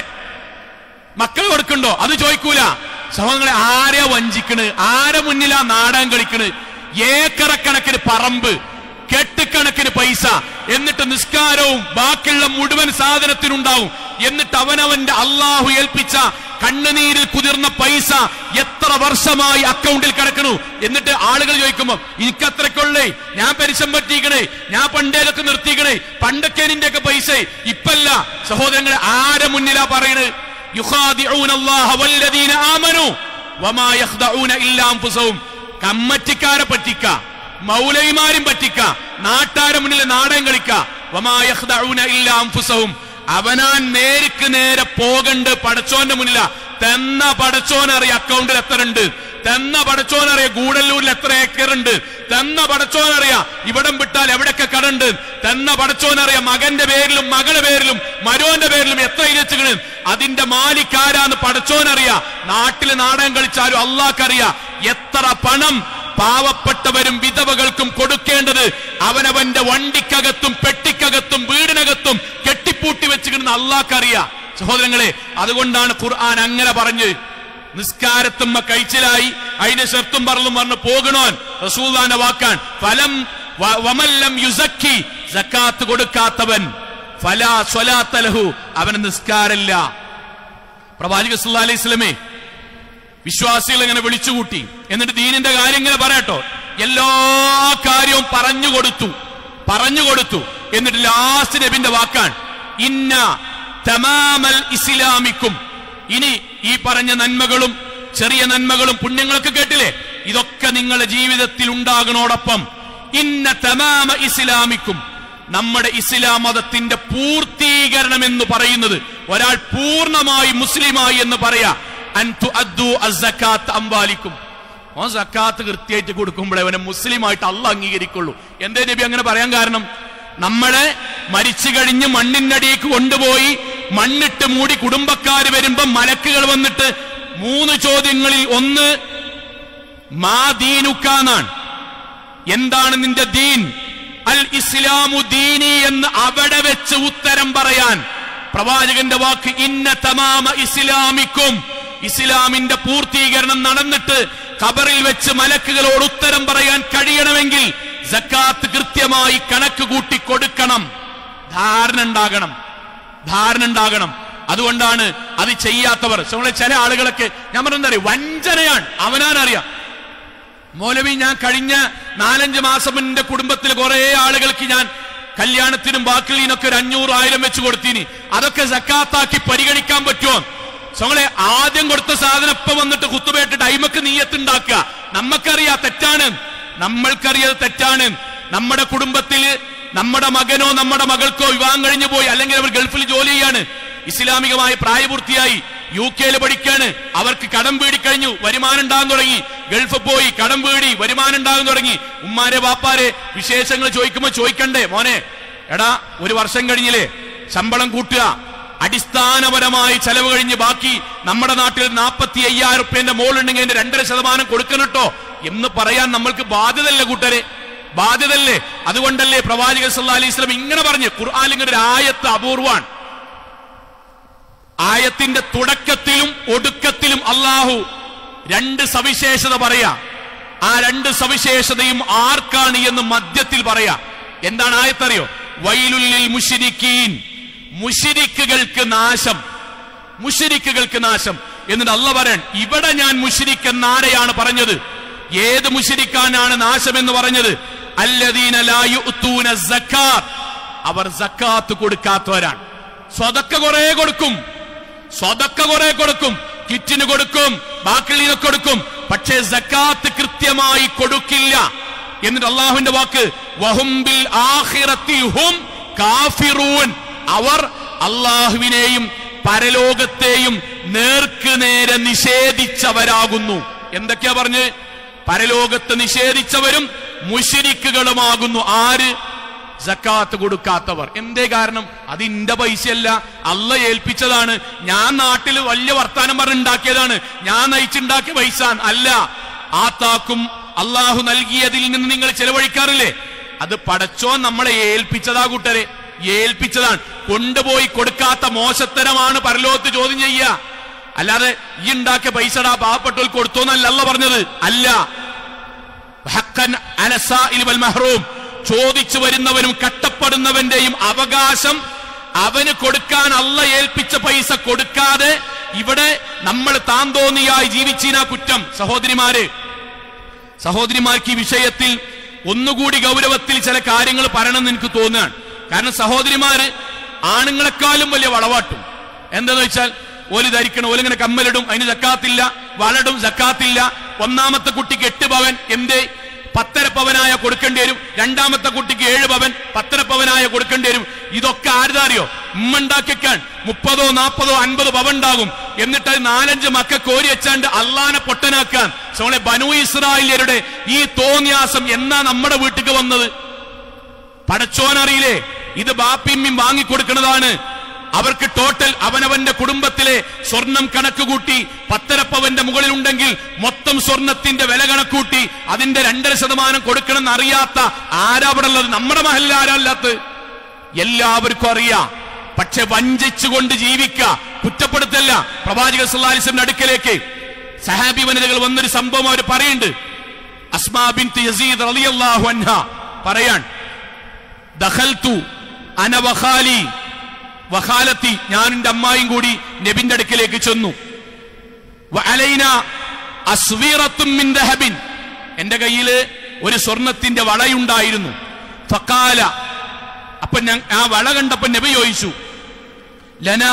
മക്കൾ കൊടുക്കണ്ടോ അത് ചോദിക്കൂല സഹോദരങ്ങളെ ആരെ വഞ്ചിക്കണ് ആരെ മുന്നിലാ നാടകം കളിക്കണ് ഏക്കറക്കണക്കിന് പറമ്പ് കെട്ടുകണക്കിന് പൈസ എന്നിട്ട് നിസ്കാരവും ബാക്കിയുള്ള മുഴുവൻ സാധനത്തിനുണ്ടാവും എന്നിട്ട് അവനവന്റെ അള്ളാഹു ഏൽപ്പിച്ച കണ്ണുനീരിൽ കുതിർന്ന പൈസ എത്ര വർഷമായി അക്കൗണ്ടിൽ കിടക്കണു എന്നിട്ട് ആളുകൾ ചോദിക്കുമ്പോ എനിക്കത്രക്കുള്ളേ ഞാൻ പരിശം പറ്റിക്കണേ ഞാൻ പണ്ടേലൊക്കെ നിർത്തിക്കണേ പണ്ടൊക്കെ നിന്റെ ഒക്കെ പൈസ ഇപ്പല്ല സഹോദരങ്ങളെ ആരെ മുന്നിലാ പറയണത് യുഖാദിഊന അല്ലാഹ വല്ലദീന ആമനു വമാ യഖ്ദഊന ഇല്ലാ അൻഫുസഹും കമ്മറ്റിക്കാരെ പറ്റിക്ക മൗലൈമാരും പറ്റിക്ക നാട്ടാരെ മുന്നിൽ നാടകം കളിക്ക വമാ യഖ്ദഊന ഇല്ലാ അൻഫുസഹും അവനാൻ നേർക്ക് നേരെ പോകണ്ട് പടച്ചോന്റെ മുന്നില തെന്ന പടച്ചോനറിയ അക്കൗണ്ടിൽ എത്ര ഉണ്ട് തെന്ന പടച്ചോനറിയ ഗൂഡല്ലൂരിൽ എത്ര ഏക്കർ ഉണ്ട് തെന്ന പടച്ചോനറിയ ഇവിടം വിട്ടാൽ എവിടൊക്കെ കടണ്ട് തെന്ന പടച്ചോനറിയ മകന്റെ പേരിലും മകളുടെ പേരിലും മരോന്റെ പേരിലും എത്ര ഇരച്ചുകള് അതിന്റെ മാലിക്കാരാന്ന് പടച്ചോനറിയ നാട്ടില് നാടകം കളിച്ചാലും അള്ളാഹ്ക്കറിയ എത്ര പണം പാവപ്പെട്ടവരും വിധവകൾക്കും കൊടുക്കേണ്ടത് അവനവന്റെ വണ്ടിക്കകത്തും പെട്ടിക്കകത്തും വീടിനകത്തും കെട്ടിപ്പൂട്ടി വെച്ചുകിടുന്ന അള്ളാഹ്ക്കറിയ സഹോദരങ്ങളെ അതുകൊണ്ടാണ് ഖുർആൻ അങ്ങനെ പറഞ്ഞ് നിസ്കാരത്തുമ്മ കഴിച്ചിലായി അതിന്റെ ഷർത്തും പറലും പറഞ്ഞ് പോകണോൻ റസൂദാന്റെ വാക്കാൻ ഫലം വ- വമല്ലം യുസക്കി സക്കാത്ത് കൊടുക്കാത്തവൻ ഫലാ സ്വലാത്തലഹു അവന് നിസ്കാരമില്ല പ്രവാചക സല്ലല്ലാഹു അലൈഹി സ്വലമേ വിശ്വാസികൾ ഇങ്ങനെ വിളിച്ചുകൂട്ടി എന്നിട്ട് ദീനിന്റെ കാര്യം ഇങ്ങനെ പറയട്ടോ എല്ലാ കാര്യവും പറഞ്ഞു കൊടുത്തു പറഞ്ഞു കൊടുത്തു എന്നിട്ട് ലാസ്റ്റ് നബിന്റെ വാക്കാൻ ഇന്ന തമാമൽ ഇസ്ലാമിക്കും ഇനി ഈ പറഞ്ഞ നന്മകളും ചെറിയ നന്മകളും പുണ്യങ്ങളൊക്കെ കേട്ടില്ലേ ഇതൊക്കെ നിങ്ങളുടെ ജീവിതത്തിൽ ഉണ്ടാകണോടൊപ്പം ഇന്ന തമാമ ഇസ്ലാമിക്കും നമ്മുടെ ഇസ്ലാം മതത്തിന്റെ പൂർത്തീകരണം എന്ന് പറയുന്നത് ഒരാൾ പൂർണ്ണമായി മുസ്ലിമായി എന്ന് പറയാ അൻതു അദ്ദു അസ്സക്കാത്ത് അംവാലിക്കും ഓൻ സക്കാത്ത് കൃത്യമായിട്ട് കൊടുക്കുമ്പോഴേ അവനെ മുസ്ലിമായിട്ട് അല്ല അംഗീകരിക്കുള്ളൂ എന്തേ നബി അങ്ങനെ പറയാൻ കാരണം നമ്മളെ മരിച്ചു കഴിഞ്ഞ് മണ്ണിനടിയേക്ക് കൊണ്ടുപോയി മണ്ണിട്ട് മൂടി കുടുംബക്കാർ വരുമ്പം മലക്കുകൾ വന്നിട്ട് മൂന്ന് ചോദ്യങ്ങളിൽ ഒന്ന് മാ ദീനുക്കാന്നാണ് എന്താണ് നിന്റെ ദീൻ അൽ ഇസ്ലാമു ദീനി എന്ന് അവിടെ വെച്ച് ഉത്തരം പറയാൻ പ്രവാചകന്റെ വാക്ക് ഇന്ന തമാമ ഇസ്ലാമിക്കും ഇസ്ലാമിന്റെ പൂർത്തീകരണം നടന്നിട്ട് ഖബറിൽ വെച്ച് മലക്കുകളോട് ഉത്തരം പറയാൻ കഴിയണമെങ്കിൽ സക്കാത്ത് കൃത്യമായി കണക്ക് കൂട്ടി കൊടുക്കണം ധാരണ ഉണ്ടാകണം ധാരണ ഉണ്ടാകണം അതുകൊണ്ടാണ് അത് ചെയ്യാത്തവർ നമ്മളെ ചില ആളുകളൊക്കെ ഞാൻ പറഞ്ഞെന്താ അറിയാം വഞ്ചനയാണ് അവനാനറിയാം മൗലവി ഞാൻ കഴിഞ്ഞ നാലഞ്ച് മാസം എന്റെ കുടുംബത്തിൽ കുറെ ആളുകൾക്ക് ഞാൻ കല്യാണത്തിനും ബാക്കിലീനൊക്കെ ഒരു അഞ്ഞൂറ് ആയിരം വെച്ച് കൊടുത്തീനി അതൊക്കെ സക്കാത്താക്കി പരിഗണിക്കാൻ പറ്റുമോ സോളെ ആദ്യം കൊടുത്ത സാധനം ഇപ്പൊ വന്നിട്ട് കുത്തുപേട്ടിട്ട് അയിമക്ക് നീയത്തുണ്ടാക്കുക നമ്മക്കറിയാ തെറ്റാണ് നമ്മൾക്കറിയാത് തെറ്റാണ് നമ്മുടെ കുടുംബത്തില് നമ്മുടെ മകനോ നമ്മുടെ മകൾക്കോ വിവാഹം കഴിഞ്ഞു പോയി അല്ലെങ്കിൽ അവർ ഗൾഫിൽ ജോലി ചെയ്യാണ് ഇസ്ലാമികമായ പ്രായപൂർത്തിയായി യു കെയിൽ പഠിക്കാണ് അവർക്ക് കടം വീടി കഴിഞ്ഞു വരുമാനം ഉണ്ടാകാൻ തുടങ്ങി ഗൾഫ് പോയി കടം വീടി വരുമാനം ഉണ്ടാകാൻ തുടങ്ങി ഉമ്മാരെ ബാപ്പാരെ വിശേഷങ്ങൾ ചോദിക്കുമ്പോ ചോദിക്കണ്ടേ മോനെ എടാ ഒരു വർഷം കഴിഞ്ഞില്ലേ ശമ്പളം കൂട്ടുക അടിസ്ഥാനപരമായി ചെലവ് കഴിഞ്ഞ് ബാക്കി നമ്മുടെ നാട്ടിൽ നാൽപ്പത്തി അയ്യായിരം റുപ്യന്റെ മോളുണ്ടെങ്കിൽ അതിന്റെ രണ്ടര ശതമാനം കൊടുക്കണട്ടോ എന്ന് പറയാൻ നമ്മൾക്ക് ബാധ്യതല്ലേ കൂട്ടരെ ബാധ്യതല്ലേ അതുകൊണ്ടല്ലേ പ്രവാചകൻ സല്ലല്ലാഹു അലൈഹി വസല്ലം ഇങ്ങനെ പറഞ്ഞു ഖുർആൻ ഇങ്ങനെ ഒരു ആയത്ത് അപൂർവാണ് ആയത്തിന്റെ തുടക്കത്തിലും ഒടുക്കത്തിലും അള്ളാഹു രണ്ട് സവിശേഷത പറയാ ആ രണ്ട് സവിശേഷതയും ആർക്കാണ് എന്ന് മധ്യത്തിൽ പറയാ എന്താണ് ആയത്തറിയോ വൈലുല്ലിൽ മുഷിരിക്കീൻ മുഷിരിക്കുകൾക്ക് നാശം മുഷിരിക്കുകൾക്ക് നാശം എന്നിട്ട് അല്ല പറയാൻ ഇവിടെ ഞാൻ മുഷിരിക്ക് എന്നാരെയാണ് പറഞ്ഞത് ഏത് മുഷിരിക്കാനാണ് നാശം എന്ന് പറഞ്ഞത് അല്ലദീന ലാ യുഅ്തൂന സക്കാത്ത് അവർ സക്കാത്ത് കൊടുക്കാത്തവരാണ് സ്വതക്ക കുറെ കൊടുക്കും സ്വതക്ക കുറെ കൊടുക്കും കിറ്റിന് കൊടുക്കും ബാക്കിളിനൊക്കെ കൊടുക്കും പക്ഷേ സക്കാത്ത് കൃത്യമായി കൊടുക്കില്ല എന്നിട്ട് അള്ളാഹുവിന്റെ വാക്ക് വഹുംബിൽ ആഖിറത്തി ഹും കാഫിറൂൻ അവർ അള്ളാഹുവിനെയും പരലോകത്തെയും നേർക്ക് നേരെ നിഷേധിച്ചവരാകുന്നു എന്തൊക്കെയാ പറഞ്ഞ് പരലോകത്ത് നിഷേധിച്ചവരും മുഷിരിക്കുകളുമാകുന്നു ആര് സക്കാത്ത് കൊടുക്കാത്തവർ എന്തേ കാരണം അത് ഇന്റെ പൈസയല്ല അല്ല ഏൽപ്പിച്ചതാണ് ഞാൻ നാട്ടിൽ വലിയ വർത്താനം പറഞ്ഞുണ്ടാക്കിയതാണ് ഞാൻ നയിച്ചുണ്ടാക്കിയ പൈസ അല്ല ആ താക്കും അള്ളാഹു നൽകിയതിൽ നിന്ന് നിങ്ങൾ ചെലവഴിക്കാറില്ലേ അത് പടച്ചോ നമ്മളെ ഏൽപ്പിച്ചതാ കൂട്ടരെ ഏൽപ്പിച്ചതാണ് കൊണ്ടുപോയി കൊടുക്കാത്ത മോശത്തരമാണ് പരലോകത്ത് ചോദ്യം ചെയ്യുക അല്ലാതെ ഈ ഉണ്ടാക്കിയ പൈസടാ പാവപ്പെട്ടവർ കൊടുത്തോന്നല്ല അല്ല പറഞ്ഞത് അല്ല ഹക്കൻ അലസാഇൽ വൽ മഹ്റൂം ചോദിച്ചു വരുന്നവനും കട്ടപ്പെടുന്നവന്റെയും അവകാശം അവന് കൊടുക്കാൻ അല്ല ഏൽപ്പിച്ച പൈസ കൊടുക്കാതെ ഇവിടെ നമ്മൾ താന്തോന്നിയായി ജീവിച്ചീന കുറ്റം സഹോദരിമാര് സഹോദരിമാർക്ക് ഈ വിഷയത്തിൽ ഒന്നുകൂടി ഗൗരവത്തിൽ ചില കാര്യങ്ങൾ പറയണമെന്ന് എനിക്ക് തോന്നുകയാണ് കാരണം സഹോദരിമാര് ആണുങ്ങളെക്കാളും വലിയ വളവാട്ടും എന്താന്ന് വെച്ചാൽ ഓല് ധരിക്കണം ഓലിങ്ങനെ കമ്മലിടും അതിന് ജക്കാത്തില്ല വളടും ജക്കാത്തില്ല ഒന്നാമത്തെ കുട്ടിക്ക് എട്ട് പവൻ എന്തേ പത്തര പവനായ കൊടുക്കേണ്ടി വരും രണ്ടാമത്തെ കുട്ടിക്ക് ഏഴ് പവൻ പത്തര പവനായ കൊടുക്കേണ്ടി വരും ഇതൊക്കെ ആരുതാറിയോ ഉമ്മ ഉണ്ടാക്കിക്കാൻ മുപ്പതോ നാൽപ്പതോ അൻപത് പവൻ ഉണ്ടാകും എന്നിട്ട് അത് നാലഞ്ച് മക്ക കോരി വെച്ചാണ്ട് അള്ളാനെ പൊട്ടനാക്കാൻ സോളെ ബനു ഇസ്രായേലിയരുടെ ഈ തോന്നിയാസം എന്നാ നമ്മുടെ വീട്ടിക്ക് വന്നത് പടച്ചോനറിയില്ലേ ഇത് ബാപ്പിമ്മിയും വാങ്ങിക്കൊടുക്കുന്നതാണ് അവർക്ക് ടോട്ടൽ അവനവന്റെ കുടുംബത്തിലെ സ്വർണം കണക്ക് കൂട്ടി പത്തരപ്പവന്റെ മുകളിൽ ഉണ്ടെങ്കിൽ മൊത്തം സ്വർണത്തിന്റെ വില കണക്കൂട്ടി അതിന്റെ രണ്ടര ശതമാനം കൊടുക്കണമെന്ന് അറിയാത്ത ആരാ അവിടെ ഉള്ളത് നമ്മുടെ മഹലിൽ ആരല്ലാത്ത എല്ലാവർക്കും അറിയാം പക്ഷെ വഞ്ചിച്ചുകൊണ്ട് ജീവിക്ക കുറ്റപ്പെടുത്തല്ല പ്രവാചക സുല്ലാലിസിന്റെ അടുക്കലേക്ക് സഹാബി വനിതകൾ വന്നൊരു സംഭവം അവർ പറയുന്നുണ്ട് അസ്മാ ബിൻ യസീദ് റളിയല്ലാഹു അൻഹ പറയാൻ ദഖൽതു അന വഖാലി വഖാലത്തി ഞാൻ എന്റെ അമ്മായും കൂടി നബിന്റെ അടുക്കലേക്ക് ചെന്നു വഅലൈന അസ്വീറത്തും മിൻ ദഹബിൻ എന്റെ കയ്യില് ഒരു സ്വർണത്തിന്റെ വളയുണ്ടായിരുന്നു ഫക്കാല അപ്പൊ ഞാൻ ആ വള കണ്ടപ്പോ നബി ചോദിച്ചു ലന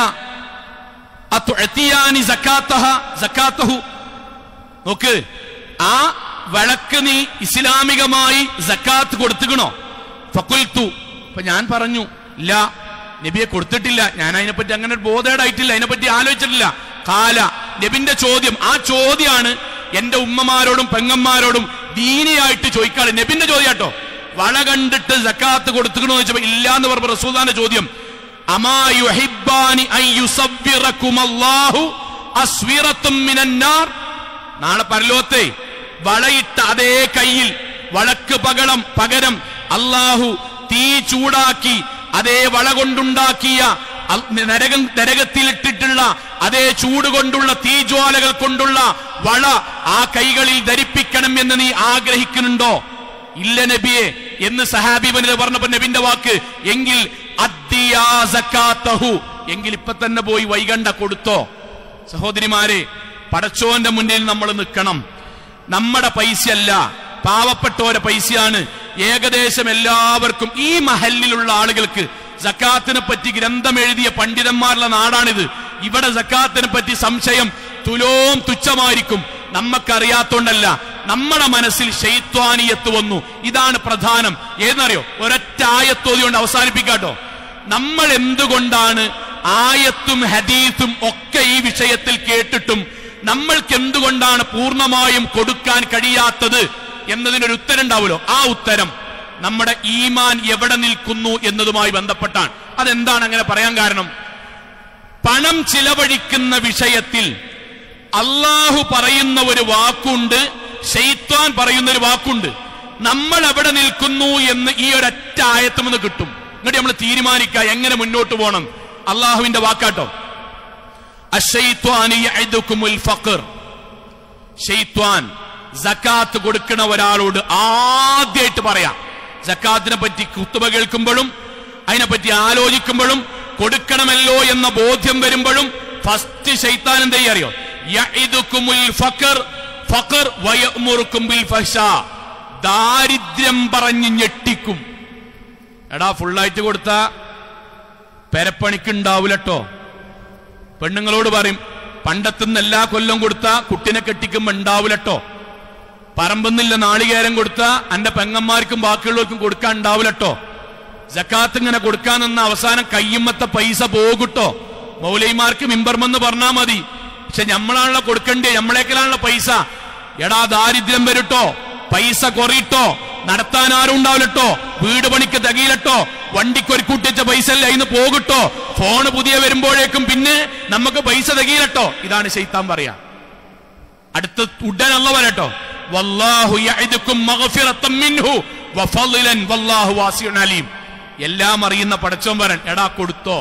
അതുഅതിയാനി സക്കാത്തഹ സക്കാത്തഹു നോക്ക് ആ വിളക്ക് നീ ഇസ്ലാമികമായി സക്കാത്ത് കൊടുത്തുകണോ ഫക്കുൽത്തു അപ്പൊ ഞാൻ പറഞ്ഞു ഇല്ല നബിയെ കൊടുത്തിട്ടില്ല ഞാൻ അതിനെപ്പറ്റി അങ്ങനെ ബോധേടായിട്ടില്ല അതിനെപ്പറ്റി ആലോചിച്ചിട്ടില്ല കാല നബിന്റെ ചോദ്യം ആ ചോദ്യമാണ് എന്റെ ഉമ്മമാരോടും പെങ്ങന്മാരോടും ദീനിയായിട്ട് ചോദിക്കാറ് നബിന്റെ ചോദ്യം കേട്ടോ വള കണ്ടിട്ട് സക്കാത്ത് കൊടുത്തുകണോ എന്ന് ചോദിച്ചപ്പോ ഇല്ല എന്ന് പറഞ്ഞ റസൂദാന്റെ ചോദ്യം അമാ യുഹിബ്ബാനി അൻ യുസവ്വിറക്കുമല്ലാഹു അസ്വിറത്തും മിനന്നാർ നാളെ പരലോകത്തെ വളയിട്ട അതേ കയ്യിൽ വളക്ക് പകളം പകരം അള്ളാഹു തീ ചൂടാക്കി അതേ വള കൊണ്ടുണ്ടാക്കിയ അൽ- നരകം നരകത്തിലിട്ടിട്ടുള്ള അതേ ചൂട് കൊണ്ടുള്ള തീജ്വാലകൾ കൊണ്ടുള്ള വള ആ കൈകളിൽ ധരിപ്പിക്കണം എന്ന് നീ ആഗ്രഹിക്കുന്നുണ്ടോ ഇല്ല നബിയെ എന്ന് സഹാബി വനിത പറഞ്ഞപ്പോ നബിന്റെ വാക്ക് എങ്കിൽ അദ്ദിയാ സക്കാത്തഹു എങ്കിൽ ഇപ്പൊ തന്നെ പോയി വൈകണ്ട കൊടുത്തോ സഹോദരിമാരെ പടച്ചോന്റെ മുന്നിൽ നമ്മൾ നിൽക്കണം നമ്മുടെ പൈസയല്ല പാവപ്പെട്ടവരെ പൈസയാണ് ഏകദേശം എല്ലാവർക്കും ഈ മഹലിലുള്ള ആളുകൾക്ക് സക്കാത്തിനെ പറ്റി ഗ്രന്ഥം എഴുതിയ പണ്ഡിതന്മാരുള്ള നാടാണിത് ഇവിടെ സക്കാത്തിനെ പറ്റി സംശയം തുലോം തുച്ഛമായിരിക്കും നമ്മക്കറിയാത്തോണ്ടല്ല നമ്മുടെ മനസ്സിൽ ശൈത്വാനിയത്ത് വന്നു ഇതാണ് പ്രധാനം ഏതെന്നറിയോ ഒരൊറ്റ ആയത്തോതി കൊണ്ട് അവസാനിപ്പിക്കാട്ടോ നമ്മൾ എന്തുകൊണ്ടാണ് ആയത്തും ഹദീസും ഒക്കെ ഈ വിഷയത്തിൽ കേട്ടിട്ടും നമ്മൾക്ക് എന്തുകൊണ്ടാണ് പൂർണ്ണമായും കൊടുക്കാൻ കഴിയാത്തത് എന്നതിനൊരു ഉത്തരം ഉണ്ടാവുമല്ലോ ആ ഉത്തരം നമ്മുടെ ഈമാൻ എവിടെ നിൽക്കുന്നു എന്നതുമായി ബന്ധപ്പെട്ടാണ് അതെന്താണ് അങ്ങനെ പറയാൻ കാരണം പണം ചിലവഴിക്കുന്ന വിഷയത്തിൽ അള്ളാഹു പറയുന്ന ഒരു വാക്കുണ്ട് ഷെയ്ത്വാൻ പറയുന്ന ഒരു വാക്കുണ്ട് നമ്മൾ എവിടെ നിൽക്കുന്നു എന്ന് ഈ ഒരൊറ്റ ആയത്തുമെന്ന് കിട്ടും എന്നിട്ട് നമ്മൾ തീരുമാനിക്കുക എങ്ങനെ മുന്നോട്ട് പോകണം അള്ളാഹുവിന്റെ വാക്കാട്ടോ അശ്ശൈത്വാനി യഅദുകുമുൽ ഫഖർ ഷെയ്ത്വാൻ സക്കാത്ത് കൊടുക്കണ ഒരാളോട് ആദ്യമായിട്ട് പറയാം സക്കാത്തിനെ പറ്റി കുത്തുബ കേൾക്കുമ്പോഴും അതിനെപ്പറ്റി ആലോചിക്കുമ്പോഴും കൊടുക്കണമല്ലോ എന്ന ബോധ്യം വരുമ്പോഴും ഫസ്റ്റ് ഷെയ്ത്താൻ എന്താ ചെയ്യാ അറിയോ യഇദുകുമുൽ ഫഖർ ഫഖർ വയഅ്മുറുക്കും ബിൽ ഫഹ്ശാ ദാരിദ്ര്യം പറഞ്ഞ് ഞെട്ടിക്കും എടാ ഫുള്ളായിട്ട് കൊടുത്ത പെരപ്പണിക്ക് ഉണ്ടാവൂലട്ടോ പെണ്ണുങ്ങളോട് പറയും പണ്ടത്തുനിന്ന് എല്ലാ കൊല്ലം കൊടുത്ത കുട്ടിനെ കെട്ടിക്കുമ്പോ ഉണ്ടാവൂലട്ടോ പറമ്പെന്നില്ല നാളികേരം കൊടുത്ത എന്റെ പെങ്ങന്മാർക്കും ബാക്കിയുള്ളവർക്കും കൊടുക്കാൻ ഉണ്ടാവൂലട്ടോ ജക്കാത്ത് ഇങ്ങനെ കൊടുക്കാൻ നിന്ന അവസാനം കയ്യുമ്മത്തെ പൈസ പോകുട്ടോ മൗലൈമാർക്ക് മിമ്പർമെന്ന് പറഞ്ഞാ മതി പക്ഷെ നമ്മളാണല്ലോ കൊടുക്കണ്ടേ നമ്മളേക്കലാണല്ലോ പൈസ എടാ ദാരിദ്ര്യം വരട്ടോ പൈസ കുറയിട്ടോ നടത്താൻ ആരും ഉണ്ടാവില്ലട്ടോ വീട് പണിക്ക് തകയിലട്ടോ വണ്ടിക്ക് ഒരു കൂട്ടിച്ച പൈസ അല്ല ഇന്ന് പോകട്ടോ ഫോണ് പുതിയ വരുമ്പോഴേക്കും പിന്നെ നമുക്ക് പൈസ തകയിലട്ടോ ഇതാണ് ശൈത്താൻ പറയാ അടുത്ത ഉടൻ അല്ല വരട്ടോ വല്ലാഹു യഅദുക്കും മഗ്ഫിറത്തൻ മിൻഹു വഫളലൻ വല്ലാഹു വാസിഉൻ അലീം എല്ലാം അറിയുന്ന പടച്ചോൻ വരൻ എടാ കൊടുത്തോ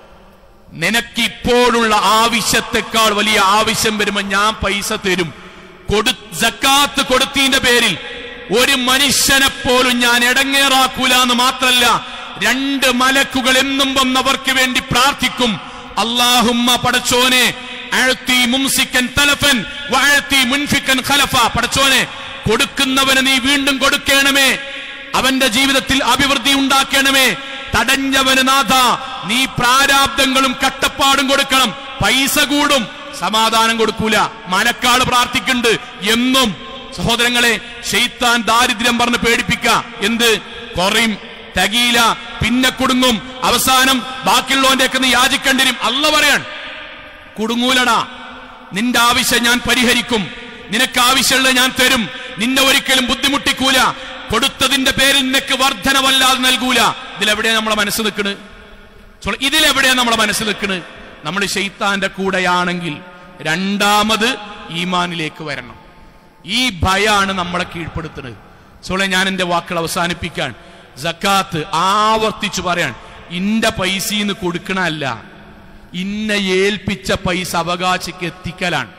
നിനക്ക് ഇപ്പോഴുള്ള ആവശ്യത്തെക്കാൾ വലിയ ആവശ്യം വരുമ്പോ ഞാൻ പൈസ തരും കൊടു ജക്കാത്ത് കൊടുത്തതിന്റെ പേരിൽ ഒരു മനുഷ്യനെ പോലും ഞാൻ ഇടങ്ങേറാക്കൂല എന്ന് മാത്രല്ല രണ്ട് മലക്കുകൾ എന്നും വന്നവർക്ക് വേണ്ടി പ്രാർത്ഥിക്കും അള്ളാഹുമ്മ പടച്ചോനെ അഴത്തി മുംസിക്കൻ തലഫൻ വാഴത്തി മുൻഫിക്കൻ ഖലഫ പടച്ചോനെ കൊടുക്കുന്നവന് നീ വീണ്ടും കൊടുക്കണമേ അവന്റെ ജീവിതത്തിൽ അഭിവൃദ്ധി ഉണ്ടാക്കണമേ തടഞ്ഞവന് നാഥ നീ പ്രാരാബ്ദങ്ങളും കട്ടപ്പാടും കൊടുക്കണം പൈസ കൂടും സമാധാനം കൊടുക്കൂല മനക്കാട് പ്രാർത്ഥിക്കുന്നുണ്ട് എന്നും സഹോദരങ്ങളെ ഷെയ്ത്താൻ ദാരിദ്ര്യം പറഞ്ഞ് പേടിപ്പിക്ക എന്ത് കുറയും തകീല പിന്നെ കുടുങ്ങും അവസാനം ബാക്കിയുള്ളവന്റെ ഒക്കെ നീ യാചിക്കണ്ടിരും അല്ല പറയാൻ കുടുങ്ങൂലടാ നിന്റെ ആവശ്യം ഞാൻ പരിഹരിക്കും നിനക്ക് ആവശ്യമുള്ളത് ഞാൻ തരും നിന്നെ ഒരിക്കലും ബുദ്ധിമുട്ടിക്കൂല കൊടുത്തതിന്റെ പേരിൽ നിനക്ക് വർധനവല്ലാതെ നൽകൂല ഇതിലെവിടെയാ നമ്മളെ മനസ്സ് നിൽക്കണ് സോ- ഇതിലെവിടെയാ നമ്മളെ മനസ്സ് നിൽക്കണ് നമ്മൾ ഷെയ്ത്താന്റെ കൂടെയാണെങ്കിൽ രണ്ടാമത് ഈമാനിലേക്ക് വരണം ഈ ഭയാണ് നമ്മളെ കീഴ്പ്പെടുത്തുന്നത് സോളെ ഞാൻ എന്റെ വാക്കുകൾ അവസാനിപ്പിക്കാൻ ജക്കാത്ത് ആവർത്തിച്ചു പറയാൻ ഇന്റെ പൈസന്ന് കൊടുക്കണല്ല ഇന്നെ ഏൽപ്പിച്ച പൈസ അവകാശിക്ക് എത്തിക്കലാണ്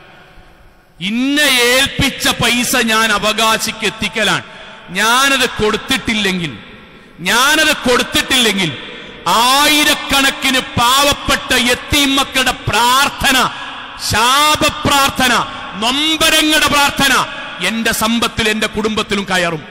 ഇന്നെ ഏൽപ്പിച്ച പൈസ ഞാൻ അവകാശിക്ക് എത്തിക്കലാണ് ഞാനത് കൊടുത്തിട്ടില്ലെങ്കിൽ ഞാനത് കൊടുത്തിട്ടില്ലെങ്കിൽ ആയിരക്കണക്കിന് പാവപ്പെട്ട എത്തീം മക്കളുടെ പ്രാർത്ഥന ശാപപ്രാർത്ഥന നൊമ്പരങ്ങളുടെ പ്രാർത്ഥന എന്റെ സമ്പത്തിൽ എന്റെ കുടുംബത്തിലും കയറും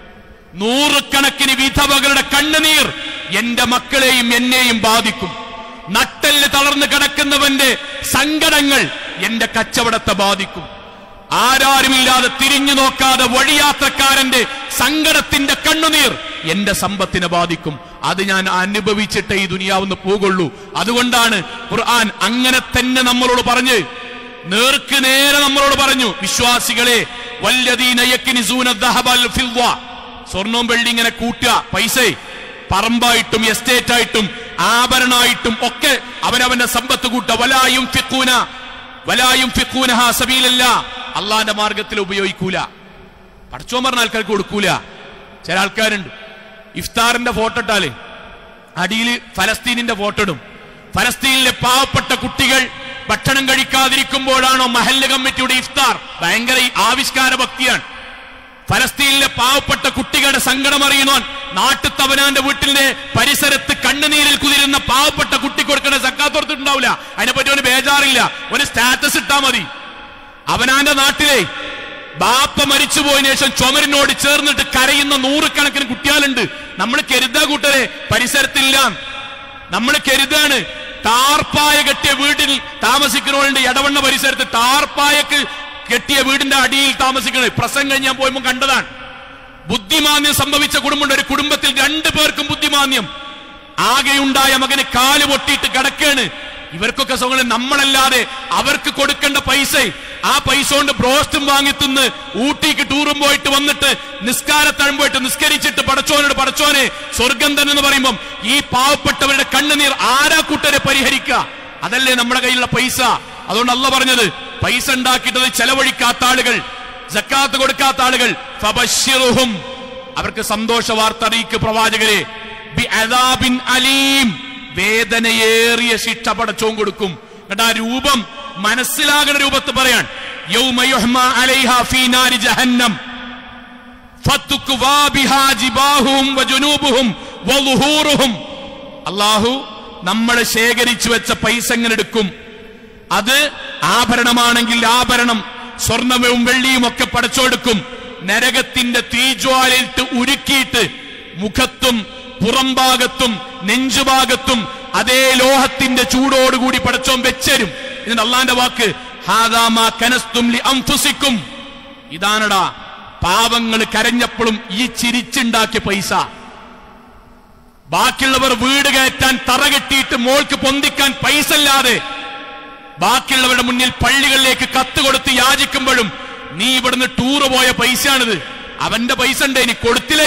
നൂറുകണക്കിന് വിധവകളുടെ കണ്ണുനീർ എന്റെ മക്കളെയും എന്നെയും ബാധിക്കും നട്ടെല്ല് തളർന്ന് കിടക്കുന്നവന്റെ സങ്കടങ്ങൾ എന്റെ കച്ചവടത്തെ ബാധിക്കും ആരാരുമില്ലാതെ തിരിഞ്ഞു നോക്കാതെ വഴിയാത്രക്കാരന്റെ സങ്കടത്തിന്റെ കണ്ണുനീർ എന്റെ സമ്പത്തിനെ ബാധിക്കും അത് ഞാൻ അനുഭവിച്ചിട്ടേ ഈ ദുനിയാവുന്ന് പോകുള്ളൂ അതുകൊണ്ടാണ് ഖുർആൻ അങ്ങനെ തന്നെ നമ്മളോട് പറഞ്ഞ് നേർക്ക് നേരെ നമ്മളോട് പറഞ്ഞു വിശ്വാസികളെ വല്ലദീന യക്നിസൂന ദഹബൽ ഫിൽവ സ്വർണവും വെള്ളി ഇങ്ങനെ കൂട്ടുക പൈസ പറമ്പായിട്ടും എസ്റ്റേറ്റ് ആയിട്ടും ആഭരണമായിട്ടും ഒക്കെ അവനവന്റെ സമ്പത്ത് കൂട്ട വലായും ഫിക്കൂന വലായും ഫിക്കൂനഹ സബീലല്ല അള്ളാന്റെ മാർഗത്തിൽ ഉപയോഗിക്കൂല പഠിച്ചോ പറഞ്ഞ ആൾക്കാർക്ക് കൊടുക്കൂല ചില ആൾക്കാരുണ്ട് ഇഫ്താറിന്റെ ഫോട്ടോ ഇട്ടാല് അടിയിൽ ഫലസ്തീനിന്റെ ഫോട്ടോ ഇടും ഫലസ്തീനിലെ പാവപ്പെട്ട കുട്ടികൾ ഭക്ഷണം കഴിക്കാതിരിക്കുമ്പോഴാണോ മഹല്ല് കമ്മിറ്റിയുടെ ഇഫ്താർ ഭയങ്കര ഈ ആവിഷ്കാര ഭക്തിയാണ് ഫലസ്തീനിലെ പാവപ്പെട്ട കുട്ടികളുടെ സങ്കടം അറിയുന്നോൻ നാട്ടുത്തവനാന്റെ വീട്ടിലെ പരിസരത്ത് കണ്ണുനീരിൽ കുതിരുന്ന പാവപ്പെട്ട കുട്ടി കൊടുക്കേണ്ട സക്കാത്ത് കൊടുത്തിട്ടുണ്ടാവില്ല അതിനെപ്പറ്റി അവന് ബേജാറില്ല ഒരു സ്റ്റാറ്റസ് ഇട്ടാ മതി അവനാന്റെ നാട്ടിലെ ബാപ്പ മരിച്ചുപോയതിനു ശേഷം ചുമരിനോട് ചേർന്നിട്ട് കരയുന്ന നൂറുകണക്കിന് കുട്ടികളുണ്ട് നമ്മൾ കരുതാ കൂട്ടരെ പരിസരത്തില്ല നമ്മൾ കരുതാണ് ടാർപ്പായ കെട്ടിയ വീട്ടിൽ താമസിക്കുന്നവരുണ്ട് ഇടവണ്ണ പരിസരത്ത് ടാർപ്പായക്ക് കെട്ടിയ വീടിന്റെ അടിയിൽ താമസിക്കുന്നത് പ്രസംഗം ഞാൻ പോയപ്പോൾ കണ്ടതാണ് ബുദ്ധിമാന്യം സംഭവിച്ച കുടുംബമുണ്ട് ഒരു കുടുംബത്തിൽ രണ്ടു പേർക്കും ബുദ്ധിമാന്യം ആകെയുണ്ടായ മകന് കാല് പൊട്ടിയിട്ട് കിടക്കാണ് ഇവർക്കൊക്കെ സുഖം നമ്മളല്ലാതെ അവർക്ക് കൊടുക്കേണ്ട പൈസ ആ പൈസ കൊണ്ട് ബ്രോസ്റ്റും വാങ്ങി തിന്ന് ഊട്ടിക്ക് ടൂറും പോയിട്ട് വന്നിട്ട് നിസ്കാരത്തഴം പോയിട്ട് നിസ്കരിച്ചിട്ട് പടച്ചോനോട് പടച്ചോനെ സ്വർഗം തന്നെ എന്ന് പറയുമ്പം ഈ പാവപ്പെട്ടവരുടെ കണ്ണുനീർ ആരാ കൂട്ടരെ പരിഹരിക്കുക അതല്ലേ നമ്മുടെ കയ്യിലുള്ള പൈസ അതുകൊണ്ട് അല്ല പറഞ്ഞത് പൈസ ഉണ്ടാക്കിയിട്ടത് ചെലവഴിക്കാത്ത ആളുകൾ ജക്കാത്ത് കൊടുക്കാത്ത ആളുകൾ ഫബശ്ശിറുഹും അവർക്ക് സന്തോഷ വാർത്ത അറിയിക്ക് പ്രവാചകരെ ബി അദാബിൻ അലീം വേദനയേറിയ ശിക്ഷ പടച്ചോൻ കൊടുക്കും എന്നിട്ട് ആ രൂപം മനസ്സിലാകുന്ന രൂപത്ത് പറയാൻ യൗമ യുഹ്മ അലൈഹ ഫീ നാരി ജഹന്നം ഫത്തുക്വാ ബിഹാ ജിബാഹും വജുനൂബുഹും വളുഹൂറുഹും അള്ളാഹു നമ്മൾ ശേഖരിച്ചു വെച്ച പൈസ എങ്ങനെ എടുക്കും അത് ആഭരണമാണെങ്കിൽ ആഭരണം സ്വർണവും വെള്ളിയും ഒക്കെ പടച്ചോടുക്കും നരകത്തിന്റെ തീജ്വാലിട്ട് ഉരുക്കിയിട്ട് മുഖത്തും പുറംഭാഗത്തും നെഞ്ചുഭാഗത്തും അതേ ലോഹത്തിന്റെ ചൂടോടുകൂടി പടച്ചോൻ വെച്ചരും ഇതിന്റെ അള്ളാന്റെ വാക്ക് ഹാദാമാ കനസ്തും ലി അംഫുസിക്കും ഇതാണടാ പാവങ്ങൾ കരഞ്ഞപ്പോഴും ഈ ചിരിച്ചുണ്ടാക്കിയ പൈസ ബാക്കിയുള്ളവർ വീട് കയറ്റാൻ തറ കെട്ടിയിട്ട് മോൾക്ക് പൊന്തിക്കാൻ പൈസ ഇല്ലാതെ ബാക്കിയുള്ളവരുടെ മുന്നിൽ പള്ളികളിലേക്ക് കത്ത് കൊടുത്ത് യാചിക്കുമ്പോഴും നീ ഇവിടുന്ന് ടൂറ് പോയ പൈസയാണിത് അവന്റെ പൈസ ഉണ്ട് ഇനി കൊടുത്തില്ലേ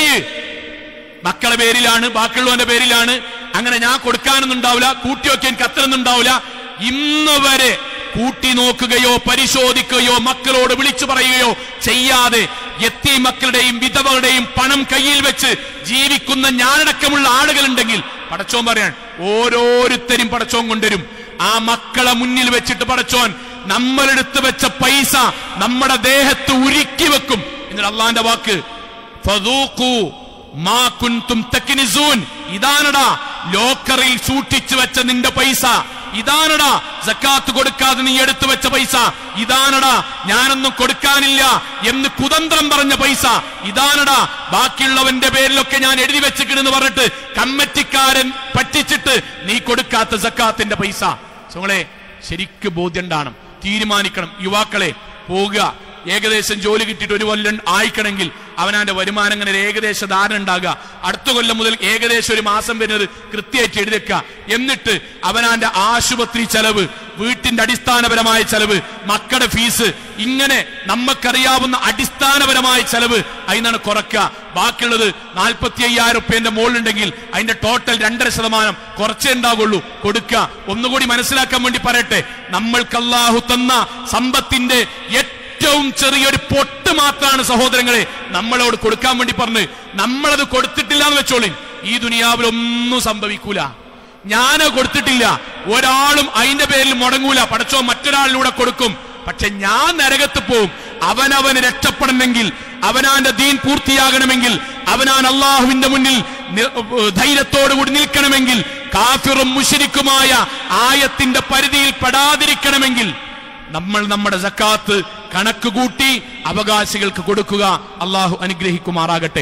മക്കളെ പേരിലാണ് ബാക്കിയുള്ളവന്റെ പേരിലാണ് അങ്ങനെ ഞാൻ കൊടുക്കാനൊന്നും ഉണ്ടാവില്ല കൂട്ടിയൊക്കെ എനിക്ക് അത്രയൊന്നും ഉണ്ടാവില്ല ഇന്ന് വരെ കൂട്ടി നോക്കുകയോ പരിശോധിക്കുകയോ മക്കളോട് വിളിച്ചു പറയുകയോ ചെയ്യാതെ എത്തി മക്കളുടെയും വിധവകളുടെയും പണം കയ്യിൽ വെച്ച് ജീവിക്കുന്ന ഞാനടക്കമുള്ള ആളുകളുണ്ടെങ്കിൽ പടച്ചോൻ പറയാൻ ഓരോരുത്തരും പടച്ചോൻ കൊണ്ടുവരും ആ മക്കളെ മുന്നിൽ വെച്ചിട്ട് പടച്ചോൻ നമ്മളെടുത്ത് വെച്ച പൈസ നമ്മുടെ ദേഹത്ത് ഉരുക്കി വെക്കും എന്നിട്ട് അള്ളാന്റെ വാക്ക് ഫദൂഖു മാ കുൻതും തക്നിസൂൻ ഇതാണടാ ലോക്കറിൽ സൂക്ഷിച്ചു വെച്ച നിന്റെ പൈസ ഇതാണടാ സക്കാത്ത് കൊടുക്കാതെ നീ എടുത്തു വെച്ച പൈസ ഇതാണടാ ഞാനൊന്നും കൊടുക്കാനില്ല എന്ന് കുതന്ത്രം പറഞ്ഞ പൈസ ഇതാണടാ ബാക്കിയുള്ളവന്റെ പേരിലൊക്കെ ഞാൻ എഴുതി വെച്ചിട്ടുണ്ടെന്ന് പറഞ്ഞിട്ട് കമ്മറ്റിക്കാരൻ പറ്റിച്ചിട്ട് നീ കൊടുക്കാത്ത സക്കാത്തിന്റെ പൈസ സുങ്ങളെ ശരിക്ക് ബോധ്യണ്ടാണം തീരുമാനിക്കണം യുവാക്കളെ പോകുക ഏകദേശം ജോലി കിട്ടിയിട്ട് ഒരു കൊല്ലം ആയിക്കണമെങ്കിൽ അവനാന്റെ വരുമാനം ഇങ്ങനെ ഒരു ഏകദേശ ധാരണ ഉണ്ടാകുക അടുത്ത കൊല്ലം മുതൽ ഏകദേശം ഒരു മാസം വരുന്നത് കൃത്യമായിട്ട് എഴുതിക്കുക എന്നിട്ട് അവനാന്റെ ആശുപത്രി ചെലവ് വീട്ടിന്റെ അടിസ്ഥാനപരമായ ചെലവ് മക്കളുടെ ഫീസ് ഇങ്ങനെ നമുക്കറിയാവുന്ന അടിസ്ഥാനപരമായ ചെലവ് അതിനാണ് കുറക്കുക ബാക്കിയുള്ളത് നാൽപ്പത്തി അയ്യായിരം റുപ്യന്റെ മുകളിലുണ്ടെങ്കിൽ അതിന്റെ ടോട്ടൽ രണ്ടര ശതമാനം കുറച്ചേ ഉണ്ടാകുള്ളൂ കൊടുക്കുക ഒന്നുകൂടി മനസ്സിലാക്കാൻ വേണ്ടി പറയട്ടെ നമ്മൾക്ക് അല്ലാഹു തന്ന സമ്പത്തിന്റെ ഏറ്റവും ചെറിയൊരു പൊട്ട് മാത്രമാണ് സഹോദരങ്ങളെ നമ്മളോട് കൊടുക്കാൻ വേണ്ടി പറഞ്ഞ് നമ്മളത് കൊടുത്തിട്ടില്ല എന്ന് വെച്ചോളിൻ ഈ ദുനിയാവിൽ ഒന്നും സംഭവിക്കൂല ഞാൻ കൊടുത്തിട്ടില്ല ഒരാളും അതിന്റെ പേരിൽ മുടങ്ങൂല പടച്ചോ മറ്റൊരാളിലൂടെ കൊടുക്കും പക്ഷെ ഞാൻ നരകത്ത് പോവും അവനവന് രക്ഷപ്പെടണമെങ്കിൽ അവനാന്റെ ദീൻ പൂർത്തിയാകണമെങ്കിൽ അവനാൻ അള്ളാഹുവിന്റെ മുന്നിൽ നി- ധൈര്യത്തോടുകൂടി നിൽക്കണമെങ്കിൽ കാഫിറും മുഷിരിക്കുമായ ആയത്തിന്റെ പരിധിയിൽ പെടാതിരിക്കണമെങ്കിൽ നമ്മൾ നമ്മുടെ സക്കാത്ത് കണക്ക് കൂട്ടി അവകാശികൾക്ക് കൊടുക്കുക അള്ളാഹു അനുഗ്രഹിക്കുമാറാകട്ടെ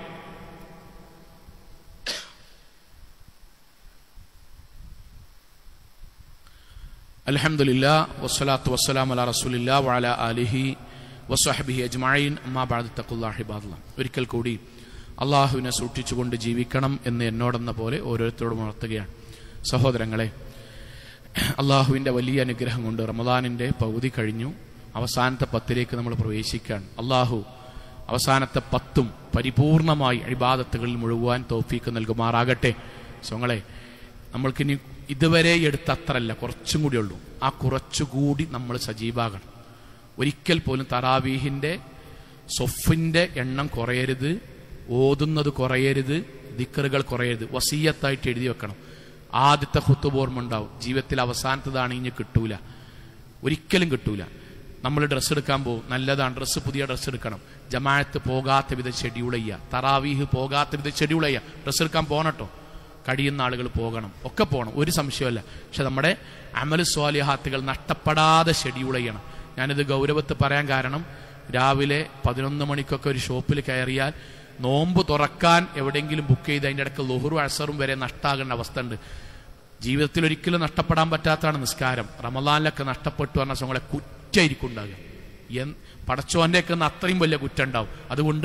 അൽഹംദുലില്ലാ വസ്സലാത്തു വസ്സലാം അല റസൂലില്ലാ വഅല ആലിഹി വസ്വഹബിഹി അജ്മഈൻ അമ്മാ ബഅദ് തഖുല്ലാഹി ഇബാദല്ലാഹ് ഒരിക്കൽ കൂടി അള്ളാഹുവിനെ സൂക്ഷിച്ചുകൊണ്ട് ജീവിക്കണം എന്ന് എന്നോടെന്ന പോലെ ഓരോരുത്തരോടും ഉണർത്തുകയാണ് സഹോദരങ്ങളെ അള്ളാഹുവിൻ്റെ വലിയ അനുഗ്രഹം കൊണ്ട് റമദാനിൻ്റെ പകുതി കഴിഞ്ഞു അവസാനത്തെ പത്തിലേക്ക് നമ്മൾ പ്രവേശിക്കുകയാണ് അള്ളാഹു അവസാനത്തെ പത്തും പരിപൂർണമായി അഴിബാദത്തുകളിൽ മുഴുവാൻ തോഫീക്ക് നൽകുമാറാകട്ടെ സോങ്ങളെ നമ്മൾക്കിനി ഇതുവരെ എടുത്ത അത്രല്ല കുറച്ചും കൂടി ഉള്ളൂ ആ കുറച്ചുകൂടി നമ്മൾ സജീവാകണം ഒരിക്കൽ പോലും തറാവീഹിന്റെ സൊഫിന്റെ എണ്ണം കുറയരുത് ഓതുന്നത് കുറയരുത് ദിക്കറുകൾ കുറയരുത് വസീയത്തായിട്ട് എഴുതി വെക്കണം ആദ്യത്തെ ഹുത്തുബോർമ്മ ഉണ്ടാവും ജീവിതത്തിൽ അവസാനത്തതാണ് ഇനി കിട്ടൂല ഒരിക്കലും കിട്ടൂല നമ്മൾ ഡ്രസ്സ് എടുക്കാൻ പോകും നല്ലതാണ് ഡ്രസ്സ് പുതിയ ഡ്രസ്സ് എടുക്കണം ജമാഅത്ത് പോകാത്ത വിധം ഷെഡ്യൂൾ ചെയ്യുക തറാവീഹ് പോകാത്ത വിധം ഷെഡ്യൂൾ ചെയ്യുക ഡ്രസ്സ് എടുക്കാൻ പോകണട്ടോ കഴിയുന്ന ആളുകൾ പോകണം ഒക്കെ പോകണം ഒരു സംശയമല്ല പക്ഷെ നമ്മുടെ അമൽ സ്വാലിഹാത്തുകൾ നഷ്ടപ്പെടാതെ ഷെഡ്യൂൾ ചെയ്യണം ഞാനിത് ഗൗരവത്ത് പറയാൻ കാരണം രാവിലെ പതിനൊന്ന് മണിക്കൊക്കെ ഒരു ഷോപ്പിൽ കയറിയാൽ നോമ്പ് തുറക്കാൻ എവിടെയെങ്കിലും ബുക്ക് ചെയ്ത് അതിൻ്റെ ഇടയ്ക്ക് ലുഹുറും അസറും വരെ നഷ്ടാകേണ്ട അവസ്ഥ ഉണ്ട് ജീവിതത്തിൽ ഒരിക്കലും നഷ്ടപ്പെടാൻ പറ്റാത്തതാണ് നിസ്കാരം റമദാനിലൊക്കെ നഷ്ടപ്പെട്ടു പറഞ്ഞ നമ്മളെ കുറ്റായിരിക്കും ഉണ്ടാകുക എൻ പടച്ചോന്റെ അത്രയും വലിയ കുറ്റം ഉണ്ടാവും അതുകൊണ്ട്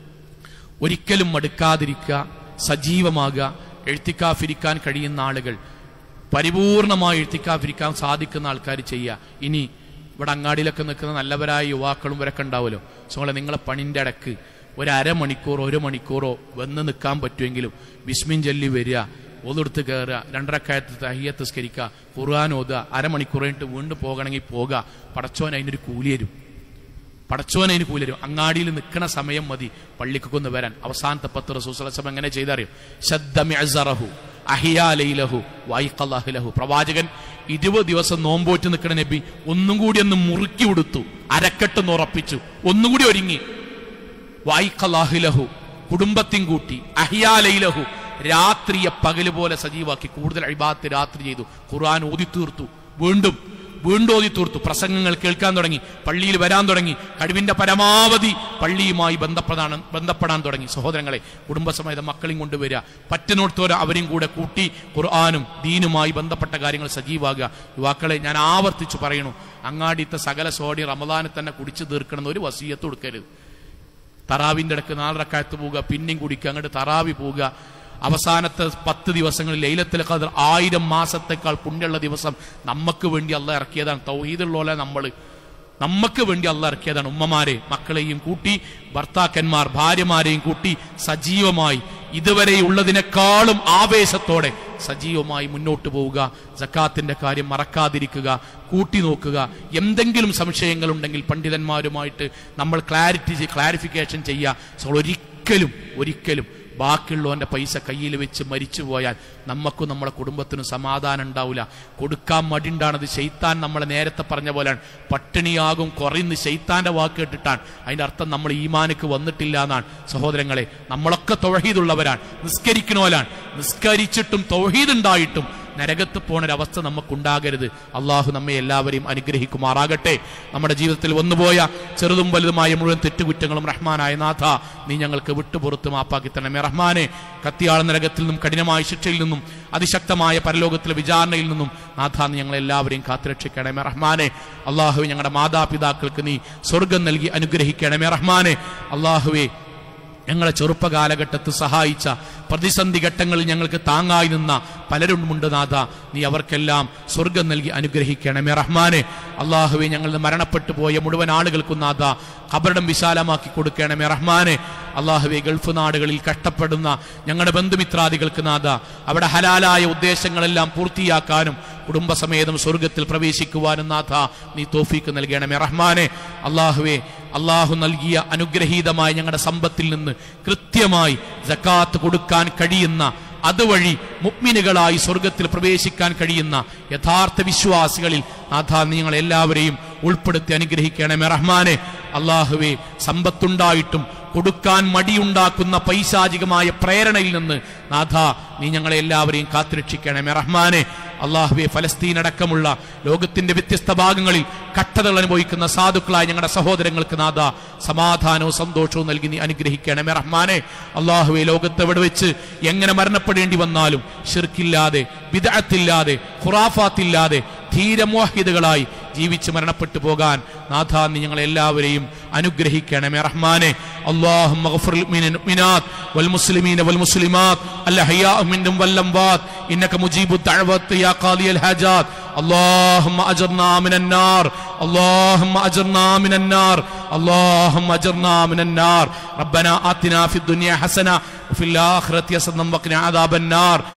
ഒരിക്കലും മടുക്കാതിരിക്കുക സജീവമാകുക എഴുത്തിക്കാഫിരിക്കാൻ കഴിയുന്ന ആളുകൾ പരിപൂർണമായി എഴുത്തിക്കാഫിരിക്കാൻ സാധിക്കുന്ന ആൾക്കാർ ചെയ്യുക ഇനി ഇവിടെ അങ്ങാടിയിലൊക്കെ നിൽക്കുന്ന നല്ലവരായ യുവാക്കളും ഇവരൊക്കെ ഉണ്ടാവുമല്ലോ സോ നിങ്ങളെ പണിൻ്റെ ഇടക്ക് ഒരു അരമണിക്കൂറോ ഒരു മണിക്കൂറോ വന്ന് നിൽക്കാൻ പറ്റുമെങ്കിലും ബിസ്മിൻ ചൊല്ലി വരിക ഒന്നെടുത്ത് കയറുക രണ്ടരക്കായത്ത് തഹിയത്ത് സ്കരിക്കുക ഖുർആൻ ഓതുക അരമണിക്കൂർ കഴിഞ്ഞിട്ട് വീണ്ടും പോകണമെങ്കിൽ പോകുക പടച്ചോൻ അതിനൊരു കൂലി തരും പടച്ചോൻ അതിന് കൂലി തരും അങ്ങാടിയിൽ നിൽക്കണ സമയം മതി പള്ളിക്കൊക്കെ ഒന്ന് വരാൻ അവസാനത്തെ പത്ത് റസൂസ്ലം എങ്ങനെ ചെയ്തറിയോ ശബ്ദമിഅസറഹു അഹിയാലയിലഹു വായിക്കല്ലാഹിലഹു പ്രവാചകൻ ഇരുപത് ദിവസം നോമ്പോറ്റ് നിൽക്കണ നബി ഒന്നും കൂടി ഒന്ന് മുറുക്കി ഉടുത്തു അരക്കെട്ടൊന്ന് ഉറപ്പിച്ചു ഒന്നുകൂടി ഒരുങ്ങി വായിക്കല്ലാഹിലഹു കുടുംബത്തിൻ കൂട്ടി അഹിയാലയിലഹു രാത്രിയെ പകല് പോലെ സജീവാക്കി കൂടുതൽ അഴിബാത്ത് രാത്രി ചെയ്തു ഖുർആൻ ഓതി തീർത്തു വീണ്ടും വീണ്ടും ഓതി തീർത്തു പ്രസംഗങ്ങൾ കേൾക്കാൻ തുടങ്ങി പള്ളിയിൽ വരാൻ തുടങ്ങി കഴിവിന്റെ പരമാവധി പള്ളിയുമായി ബന്ധപ്പെടാൻ ബന്ധപ്പെടാൻ തുടങ്ങി സഹോദരങ്ങളെ കുടുംബസമേതം മക്കളെയും കൊണ്ടുവരിക പറ്റുന്നിടത്തോരെ അവരെയും കൂടെ കൂട്ടി ഖുർആാനും ദീനുമായി ബന്ധപ്പെട്ട കാര്യങ്ങൾ സജീവാകുക യുവാക്കളെ ഞാൻ ആവർത്തിച്ചു പറയണു അങ്ങാടിത്തെ സകല സോഡി റമദാനെ തന്നെ കുടിച്ചു തീർക്കണം ഒരു വസീയത്ത് കൊടുക്കരുത് തറാവിന്റെ ഇടക്ക് നാലരക്കാലത്ത് പോവുക പിന്നെയും കുടിക്കുക അങ്ങോട്ട് തറാവി പോവുക അവസാനത്തെ പത്ത് ദിവസങ്ങളിൽ ലൈലത്തിൽ ഖദർ ആയിരം മാസത്തേക്കാൾ പുണ്യമുള്ള ദിവസം നമുക്ക് വേണ്ടി അല്ല ഇറക്കിയതാണ് തൗഹീദുള്ള നമ്മൾ നമുക്ക് വേണ്ടി അല്ല ഇറക്കിയതാണ് ഉമ്മമാരെ മക്കളെയും കൂട്ടി ഭർത്താക്കന്മാർ ഭാര്യമാരെയും കൂട്ടി സജീവമായി ഇതുവരെയുള്ളതിനേക്കാളും ആവേശത്തോടെ സജീവമായി മുന്നോട്ട് പോവുക ജക്കാത്തിന്റെ കാര്യം മറക്കാതിരിക്കുക കൂട്ടി നോക്കുക എന്തെങ്കിലും സംശയങ്ങൾ ഉണ്ടെങ്കിൽ പണ്ഡിതന്മാരുമായിട്ട് നമ്മൾ ക്ലാരിറ്റി ക്ലാരിഫിക്കേഷൻ ചെയ്യുക സോ, ഒരിക്കലും ഒരിക്കലും ബാക്കിയുള്ളവന്റെ പൈസ കയ്യിൽ വെച്ച് മരിച്ചു പോയാൽ നമുക്കും നമ്മളെ കുടുംബത്തിനും സമാധാനം ഉണ്ടാവില്ല കൊടുക്കാൻ മടിണ്ടാണത് ശൈത്താൻ നമ്മളെ നേരത്തെ പറഞ്ഞ പോലെയാണ് പട്ടിണിയാകും കുറയുന്ന ശൈത്താന്റെ വാക്ക് കേട്ടിട്ടാണ് അതിന്റെ അർത്ഥം നമ്മൾ ഈമാനക്ക് വന്നിട്ടില്ല എന്നാണ് സഹോദരങ്ങളെ നമ്മളൊക്കെ തൊഴഹീദുള്ളവരാണ് നിസ്കരിക്കണോലാണ് നിസ്കരിച്ചിട്ടും തൊഴഹീദ് ഉണ്ടായിട്ടും നരകത്ത് പോണൊരവസ്ഥ നമുക്കുണ്ടാകരുത് അള്ളാഹു നമ്മെ എല്ലാവരെയും അനുഗ്രഹിക്കുമാറാകട്ടെ നമ്മുടെ ജീവിതത്തിൽ വന്നുപോയ ചെറുതും വലുതുമായ മുഴുവൻ തെറ്റുകുറ്റങ്ങളും റഹ്മാനായ നാഥ നീ ഞങ്ങൾക്ക് വിട്ടുപുറത്ത് മാപ്പാക്കി തരണമേ റഹ്മാനെ കത്തിയാള നരകത്തിൽ നിന്നും കഠിനമായ ശിക്ഷയിൽ നിന്നും അതിശക്തമായ പരലോകത്തിലെ വിചാരണയിൽ നിന്നും നാഥ നീ ഞങ്ങളെല്ലാവരെയും കാത്തുരക്ഷിക്കണമേ റഹ്മാനെ അള്ളാഹുവെ ഞങ്ങളുടെ മാതാപിതാക്കൾക്ക് നീ സ്വർഗം നൽകി അനുഗ്രഹിക്കണമേ റഹ്മാനെ അള്ളാഹുവെ ഞങ്ങളെ ചെറുപ്പകാലഘട്ടത്ത് സഹായിച്ച പ്രതിസന്ധി ഘട്ടങ്ങളിൽ ഞങ്ങൾക്ക് താങ്ങായി നിന്ന പലരുമുണ്ട് നാഥ നീ അവർക്കെല്ലാം സ്വർഗം നൽകി അനുഗ്രഹിക്കണമേ റഹ്മാനെ അള്ളാഹുവെ ഞങ്ങൾ മരണപ്പെട്ടു പോയ മുഴുവൻ ആളുകൾക്കും നാഥ കബറിടം വിശാലമാക്കി കൊടുക്കണമേ റഹ്മാനെ അള്ളാഹുവെ ഗൾഫ് നാടുകളിൽ കഷ്ടപ്പെടുന്ന ഞങ്ങളുടെ ബന്ധുമിത്രാദികൾക്ക് നാഥ അവിടെ ഹലാലായ ഉദ്ദേശങ്ങളെല്ലാം പൂർത്തിയാക്കാനും കുടുംബസമേതം സ്വർഗത്തിൽ പ്രവേശിക്കുവാനും നാഥ നീ തോഫീക്ക് നൽകണമേ റഹ്മാനെ അള്ളാഹുവെ അള്ളാഹു നൽകിയ അനുഗ്രഹീതമായ ഞങ്ങളുടെ സമ്പത്തിൽ നിന്ന് കൃത്യമായി ജക്കാത്ത് കൊടുക്കാൻ കഴിയുന്ന അതുവഴി മുഗ്മിനുകളായി സ്വർഗത്തിൽ പ്രവേശിക്കാൻ കഴിയുന്ന യഥാർത്ഥ വിശ്വാസികളിൽ നാഥ നിങ്ങൾ എല്ലാവരെയും ഉൾപ്പെടുത്തി അനുഗ്രഹിക്കണമേ റഹ്മാനെ അള്ളാഹുവെ സമ്പത്തുണ്ടായിട്ടും കൊടുക്കാൻ മടിയുണ്ടാക്കുന്ന പൈശാചികമായ പ്രേരണയിൽ നിന്ന് നാഥ നീ ഞങ്ങളെ എല്ലാവരെയും കാത്തുരക്ഷിക്കണമേ റഹ്മാനെ അള്ളാഹുവെ ഫലസ്തീൻ അടക്കമുള്ള ലോകത്തിന്റെ വ്യത്യസ്ത ഭാഗങ്ങളിൽ കട്ടതകൾ അനുഭവിക്കുന്ന സാധുക്കളായ ഞങ്ങളുടെ സഹോദരങ്ങൾക്ക് നാഥ സമാധാനവും സന്തോഷവും നൽകി നീ അനുഗ്രഹിക്കണമേ റഹ്മാനെ അള്ളാഹുവെ ലോകത്ത് എവിടെ വെച്ച് എങ്ങനെ മരണപ്പെടേണ്ടി വന്നാലും ഷിർക്കില്ലാതെ വിദഅത്തില്ലാതെ ഖുറാഫാത്തില്ലാതെ ധീരമോഹിതകളായി ജീവിച്ച് മരണപ്പെട്ടു പോകാൻ നാഥ നീ ഞങ്ങളെ എല്ലാവരെയും അനുഗ്രഹിക്കണമേ റഹ്മാനെ اللهم اغفر للمؤمنات والمسلمين والمسلمات الأحياء منهم والأموات إنك مجيب الدعوات يا قاضي الحاجات اللهم أجرنا من النار اللهم أجرنا من النار اللهم أجرنا من النار ربنا آتنا في الدنيا حسنة وفي الآخرة حسنة وقنا عذاب النار